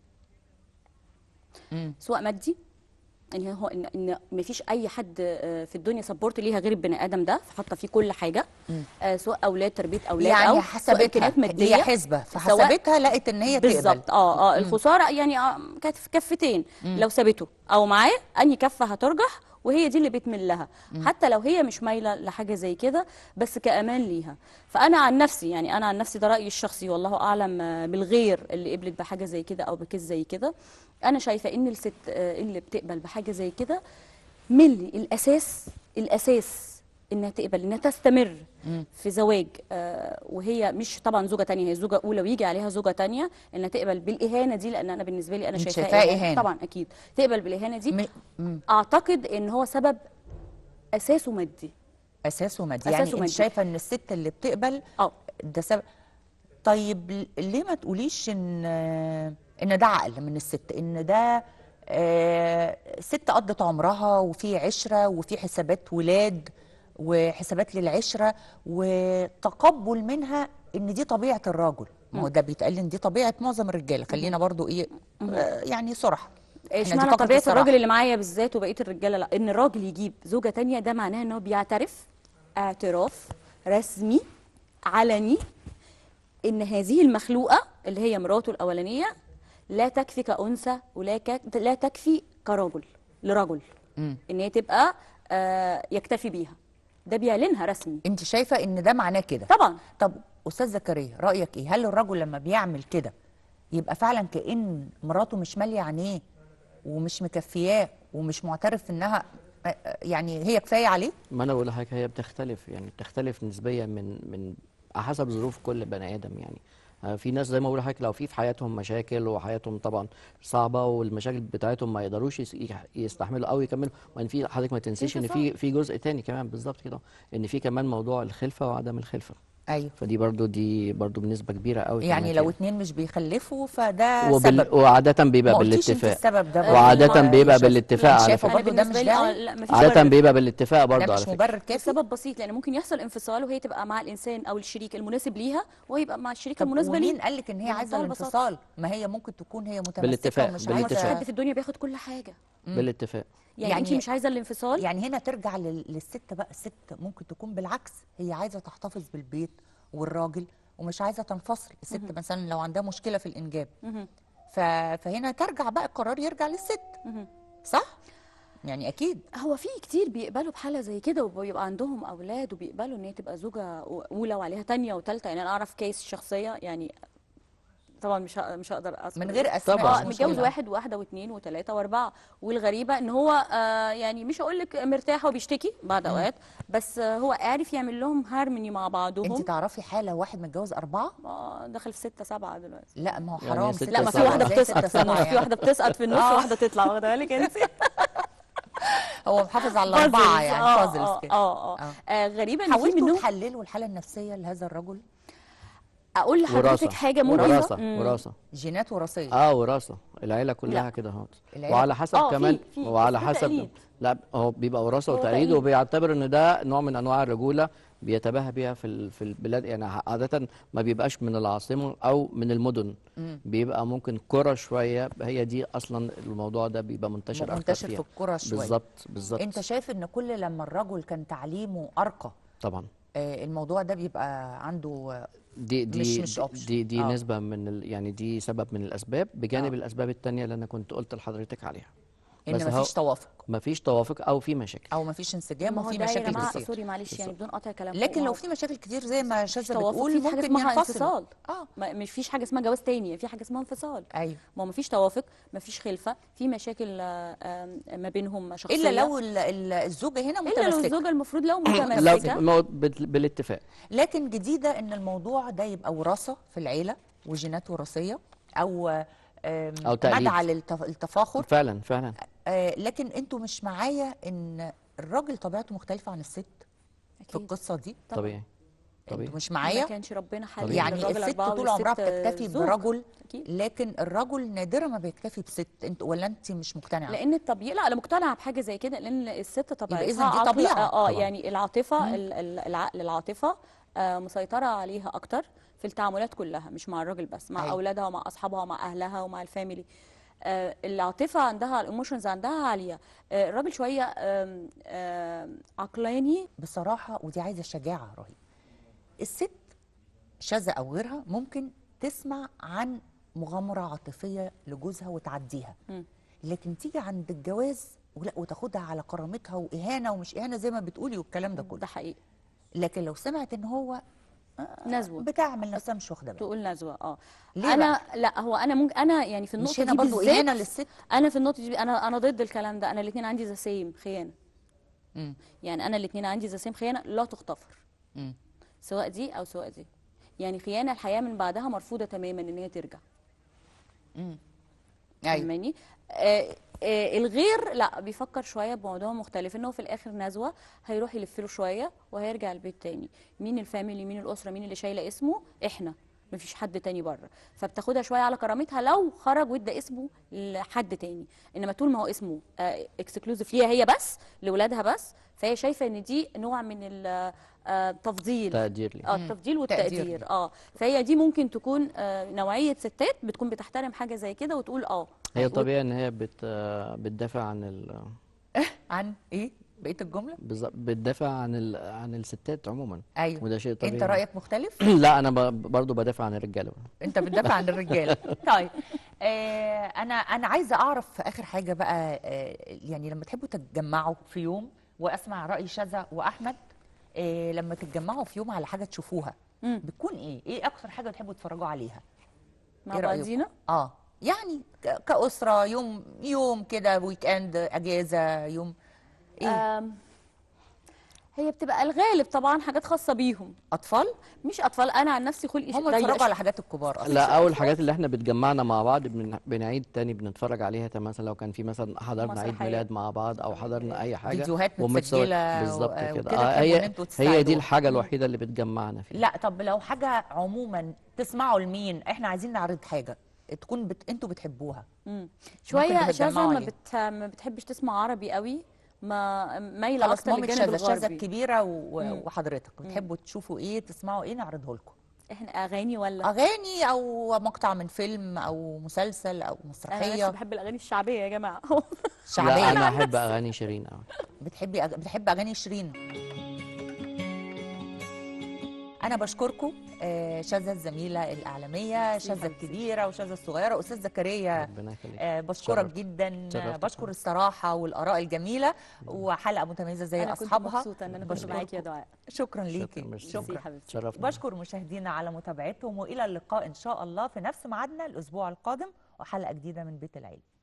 A: مم.
C: سواء مادي يعني هو ان ان مفيش اي حد آه، في الدنيا سبورت ليها غير البني ادم ده فحاطه فيه كل حاجه
A: مم.
C: آه، سواء اولاد تربيه اولاد
A: يعني
C: او سواء
A: حسبتها
C: امكانيات ماديه
A: هي حسبه
C: سواء-
A: فحسبتها لقت ان هي تقبل
C: بالظبط اه اه
A: مم.
C: الخساره يعني آه، كانت في كفتين
A: مم.
C: لو سابته او معاه انهي كفه هترجح وهي دي اللي بتميل لها حتى لو هي مش مايله لحاجه زي كده بس كامان ليها فانا عن نفسي يعني انا عن نفسي ده رايي الشخصي والله اعلم آه، بالغير اللي قبلت بحاجه زي كده او بكيس زي كده انا شايفه ان الست آه، اللي بتقبل بحاجه زي كده ملي الاساس الاساس انها تقبل انها تستمر
A: مم.
C: في زواج آه، وهي مش طبعا زوجه تانية هي زوجه اولى ويجي عليها زوجه تانية انها تقبل بالاهانه دي لان انا بالنسبه لي انا
A: أنت
C: شايفاها
A: شايفاها
C: إهانة.
A: إهانة.
C: طبعا اكيد تقبل بالاهانه دي
A: م- مم.
C: اعتقد ان هو سبب اساسه مادي
A: اساسه مادي
C: أساسه
A: يعني انت
C: مادي.
A: شايفه ان الست اللي بتقبل
C: اه
A: ده سبب طيب ل- ليه ما تقوليش ان ان ده عقل من الست ان ده آه، ست قضت عمرها وفي عشره وفي حسابات ولاد وحسابات للعشره وتقبل منها ان دي طبيعه الرجل ما هو ده بيتقال لي ان دي طبيعه معظم الرجاله خلينا برضو ايه آه، يعني صراحه إحنا دي
C: اشمعنى
A: فقرة
C: طبيعه
A: الصراحة.
C: الراجل اللي معايا بالذات وبقيه الرجاله لا ان الراجل يجيب زوجه تانية ده معناه ان هو بيعترف اعتراف رسمي علني ان هذه المخلوقه اللي هي مراته الاولانيه لا تكفي كانثى ولا ك... لا تكفي كرجل لرجل
A: مم.
C: ان هي تبقى آه يكتفي بيها ده بيعلنها رسمي
A: انت شايفه ان ده معناه كده
C: طبعا
A: طب استاذ زكريا رايك ايه هل الرجل لما بيعمل كده يبقى فعلا كأن مراته مش ماليه عينيه ومش مكفياه ومش معترف انها آه، آه، يعني هي كفايه عليه
D: ما انا بقول لحضرتك هي بتختلف يعني بتختلف نسبيا من من حسب ظروف كل بني ادم يعني آه، في ناس زي ما بقول لحضرتك لو في في حياتهم مشاكل وحياتهم طبعا صعبه والمشاكل بتاعتهم ما يقدروش يس- يح- يستحملوا او يكملوا وان في حضرتك ما تنسيش ان في في جزء تاني كمان بالظبط كده ان في كمان موضوع الخلفه وعدم الخلفه
A: ايوه
D: فدي برضو دي برضو بنسبه كبيره قوي
A: يعني
D: كمان
A: لو
D: فيها.
A: اتنين مش بيخلفوا فده
D: وبال...
A: سبب
D: وعاده بيبقى
A: ما قلتيش انت
D: بالاتفاق
A: السبب ده برضه.
D: وعاده
A: ما-
D: بيبقى
A: شايف-
D: بالاتفاق
A: يعني
D: على
A: شايفه
D: فكره
A: برضه ده
C: بالنسبة
A: مش
C: لي آه،
A: داعي
C: لا مفيش
D: عاده
C: مبرر.
D: بيبقى بالاتفاق برضو
A: ده
D: على
A: مش
D: فكره
A: مبرر كافي
C: سبب بسيط لان ممكن يحصل انفصال وهي تبقى مع الانسان او الشريك المناسب ليها وهو يبقى مع الشريك
A: طب
C: المناسبه ليه
A: ومين قال لك ان هي
C: بمنتهى
A: عايزه
C: البساطة.
A: الانفصال ما هي ممكن تكون هي متمسكه
D: بالاتفاق-
A: ومش
C: ما فيش
D: بالاتفاق.
A: عايزه
C: حد في الدنيا بياخد كل حاجه
D: بالاتفاق
C: يعني,
A: يعني-
C: انت مش عايزه الانفصال
A: يعني هنا ترجع لل- للست بقى الست ممكن تكون بالعكس هي عايزه تحتفظ بالبيت والراجل ومش عايزه تنفصل الست مثلا لو عندها مشكله في الانجاب
C: مهم.
A: ف... فهنا ترجع بقى القرار يرجع للست
C: مهم.
A: صح يعني اكيد
C: هو في كتير بيقبلوا بحاله زي كده وبيبقى عندهم اولاد وبيقبلوا ان هي تبقى زوجه اولى وعليها تانية وتالتة يعني انا اعرف كيس شخصيه يعني طبعا مش ه- مش هقدر اذكر
A: من غير
C: اسم.
A: أسماء
D: طبعاً.
C: اه
A: مش
C: متجوز
A: مشكلة.
C: واحد وواحده واثنين وثلاثه واربعه والغريبه ان هو آه يعني مش هقول لك مرتاح وبيشتكي بعض اوقات بس آه هو عارف يعمل لهم هارموني مع بعضهم
A: انت تعرفي حاله واحد متجوز اربعه
C: آه دخل في ستة سبعة دلوقتي
A: لا ما هو
D: يعني
A: حرام
D: ستة
A: ستة
C: لا ما في
D: سبعة.
C: واحدة
A: إزاي
C: بتسقط
A: ستة
C: في النص
A: سبعة
C: في واحدة بتسقط في النص
A: آه.
C: وواحدة تطلع واخدة بالك انت
A: هو محافظ على الاربعه
C: Puzzles.
A: يعني
C: اه
A: بازلز
C: اه
A: كده
C: اه اه آه، غريبة ان في
A: حاولتوا
C: منهم
A: تحللوا الحاله النفسيه لهذا الرجل
C: اقول
D: وراثة
C: لحضرتك حاجة ممكن
D: وراثة
C: مم.
D: وراثة
A: جينات وراثيه
D: اه وراثة العيلة كلها
C: لا.
D: كده اهوت
A: العيلة
D: وعلى حسب
C: آه، في-
D: كمان
C: في،
D: وعلى
C: بس ده
D: حسب
C: تقليد.
D: لا هو بيبقى وراثة
C: هو
D: وتقليد
C: تقليد.
D: وبيعتبر ان ده نوع من انواع الرجولة بيتباهى بيها في ال- في البلاد يعني عادة ما بيبقاش من العاصمة او من المدن
A: مم.
D: بيبقى ممكن قرى شوية هي دي اصلا الموضوع ده بيبقى منتشر اكتر
A: منتشر في
D: فيها
A: القرى شويه
D: بالظبط بالظبط
A: انت شايف ان كل لما الرجل كان تعليمه ارقى
D: طبعا
A: آه، الموضوع ده بيبقى عنده آه،
D: دي دي
A: مش- مش
D: دي-
A: option.
D: دي, دي
A: آه.
D: نسبة من ال يعني دي سبب من الأسباب بجانب
A: آه.
D: الأسباب التانية اللي أنا كنت قلت لحضرتك عليها
A: ان
D: بس هو-
A: مفيش توافق
D: مفيش توافق أو في مشاكل
A: او مفيش انسجام
C: ما هو
A: وفي
C: ده يا
A: مشاكل
C: جماعة
A: كتير
C: سوري معلش يعني بدون قطع كلام
A: لكن
C: ما
A: لو
C: هو
A: في مشاكل كتير زي ما شاذة
C: توافق
A: بتقول
C: في حاجة
A: ممكن
C: اسمها
A: ينفصلوا
C: انفصال
A: اه
C: ما مش فيش حاجة اسمها جواز تاني في حاجة اسمها انفصال
A: ايوه
C: ما هو مفيش توافق مفيش خلفة في مشاكل آه، آه، ما بينهم شخصية
A: الا لو ال- ال- الزوجه هنا
C: الا لو
A: متمسكه
C: الزوجة المفروض لو
D: لو
C: متمسكة
D: مو- بال- بالاتفاق
A: لكن جديده ان الموضوع ده يبقى وراثه في العيله وجينات وراثيه او آم،
D: أو تقليد.
A: مدعى للتفاخر
D: فعلا فعلا
A: آه، لكن انتوا مش معايا ان الراجل طبيعته مختلفه عن الست في
C: أكيد.
A: القصه دي
D: طبيعي طبيعي
A: انتوا مش
C: ما
A: معايا
C: كانش ربنا حليم
D: طبيعي.
A: يعني
C: للراجل
A: الست
C: أربعة
A: طول عمرها
C: والست
A: بتكتفي
C: زوج.
A: برجل
C: أكيد.
A: لكن الرجل نادرا ما بيكتفي بست انت ولا انت مش مقتنعه
C: لان الطبيعي لا انا مقتنعه بحاجه زي كده لان الست طبيعتها
A: إذن دي
C: عقل-
A: طبيعة.
C: اه آه،
D: طبعاً.
C: يعني العاطفه
A: مم.
C: ال- ال- العقل العاطفه آه مسيطره عليها اكتر في التعاملات كلها مش مع الراجل بس مع
A: أيوة.
C: اولادها ومع اصحابها ومع اهلها ومع الفاميلي آه العاطفه عندها الايموشنز عندها عاليه آه الراجل شويه آم، آم، عقلاني
A: بصراحه ودي عايزه شجاعه رهيب الست شاذة او غيرها ممكن تسمع عن مغامره عاطفيه لجوزها وتعديها
C: مم.
A: لكن تيجي عند الجواز ولا وتاخدها على كرامتها واهانه ومش اهانه زي ما بتقولي والكلام ده كله
C: ده حقيقي
A: لكن لو سمعت ان هو
C: نزوه
A: بتعمل نفسها مش واخده بالها
C: تقول نزوه اه
A: ليه
C: انا لا هو انا ممكن انا يعني في النقطه
A: مش هنا
C: دي
A: برضو
C: بالذات
A: اهانه للست
C: انا في النقطه دي انا انا ضد الكلام ده انا الاثنين عندي ذا سيم خيانه
A: مم.
C: يعني انا الاثنين عندي ذا سيم خيانه لا تغتفر
A: مم.
C: سواء دي او سواء دي يعني خيانه الحياه من بعدها مرفوضه تماما ان هي ترجع
A: مم. ايوه
C: فاهماني آه آه الغير لا بيفكر شويه بموضوع مختلف انه في الاخر نزوه هيروح يلف له شويه وهيرجع البيت تاني مين الفاميلي مين الاسره مين اللي شايله اسمه احنا مفيش حد تاني بره فبتاخدها شويه على كرامتها لو خرج وادى اسمه لحد تاني انما طول ما هو اسمه اكسكلوزيف ليها هي بس لاولادها بس فهي شايفه ان دي نوع من ال- آه، التفضيل
D: تقدير لي
C: اه التفضيل والتقدير
A: تقدير.
C: اه فهي دي ممكن تكون آه نوعيه ستات بتكون بتحترم حاجه زي كده وتقول اه
D: هي طبيعي ان هي بت بتدافع عن ال
A: عن ايه بقيه الجمله
D: بالظبط بتدافع عن ال عن الستات عموما
A: ايوه
D: وده شيء طبيعي
A: انت رايك مختلف
D: لا انا ب- برضو بدافع عن الرجاله
A: انت بتدافع عن الرجاله طيب آه انا انا عايزه اعرف في اخر حاجه بقى آه يعني لما تحبوا تتجمعوا في يوم واسمع راي شذا واحمد آه لما تتجمعوا في يوم على حاجه تشوفوها
C: مم.
A: بتكون ايه ايه اكتر حاجه بتحبوا تتفرجوا عليها
C: مع
A: إيه رأيكم؟
C: بعضينا
A: اه يعني ك- كاسره يوم يوم كده ويك اند اجازه يوم ايه
C: آم، هي بتبقى الغالب طبعا حاجات خاصه بيهم
A: اطفال
C: مش اطفال انا عن نفسي خلقي
A: هم
C: ضيق
A: بيتفرجوا
C: شوية.
A: على حاجات الكبار اصلا
D: لا اول حاجات اللي احنا بتجمعنا مع بعض بن- بنعيد تاني بنتفرج عليها تمام مثلا لو كان في مثلا حضرنا عيد
C: مسرحية.
D: ميلاد مع بعض او حضرنا اي حاجه
A: فيديوهات
D: ومتصور-
A: متسجلة
D: بالظبط
A: و-
D: كده
A: وكده
D: آه
A: تحبوا إن
D: هي
A: انتوا
D: هي دي
A: تساعدوا.
D: الحاجه الوحيده اللي بتجمعنا فيها
A: لا طب لو حاجه عموما تسمعوا لمين احنا عايزين نعرض حاجه تكون بت... انتوا بتحبوها
C: مم. شويه
A: تتجمعوا
C: شاذة ما,
A: عليه.
C: بت... ما بتحبش تسمع عربي قوي ما مايله
A: خلاص
C: اكتر
A: مامة
C: للجانب
A: شاذة شاذة
C: الغربي
A: الكبيره و...
C: مم.
A: وحضرتك بتحبوا تشوفوا ايه تسمعوا ايه نعرضه لكم
C: احنا اغاني ولا
A: اغاني او مقطع من فيلم او مسلسل او
C: انا
A: مسرحيه
C: بس بحب الاغاني الشعبيه يا جماعه
A: شعبيه
D: لا انا احب اغاني شيرين قوي
A: بتحبي أغ... بتحب اغاني شيرين انا بشكركم آه، شاذة الزميله الاعلاميه شاذة الكبيره وشاذة الصغيره استاذ زكريا
D: ربنا يخليك
A: آه، بشكرك
D: شرفت.
A: جدا
D: شرفت.
A: بشكر الصراحه والاراء الجميله وحلقه متميزه زي
C: أنا كنت
A: اصحابها
C: مبسوطة إن أنا كنت معاكي يا دعاء.
A: شكرا ليكي
D: ميرسي.
A: شكرا
C: ميرسي حبيبتي.
D: شرفنا.
A: بشكر مشاهدينا على متابعتهم والى اللقاء ان شاء الله في نفس ميعادنا الاسبوع القادم وحلقه جديده من بيت العيله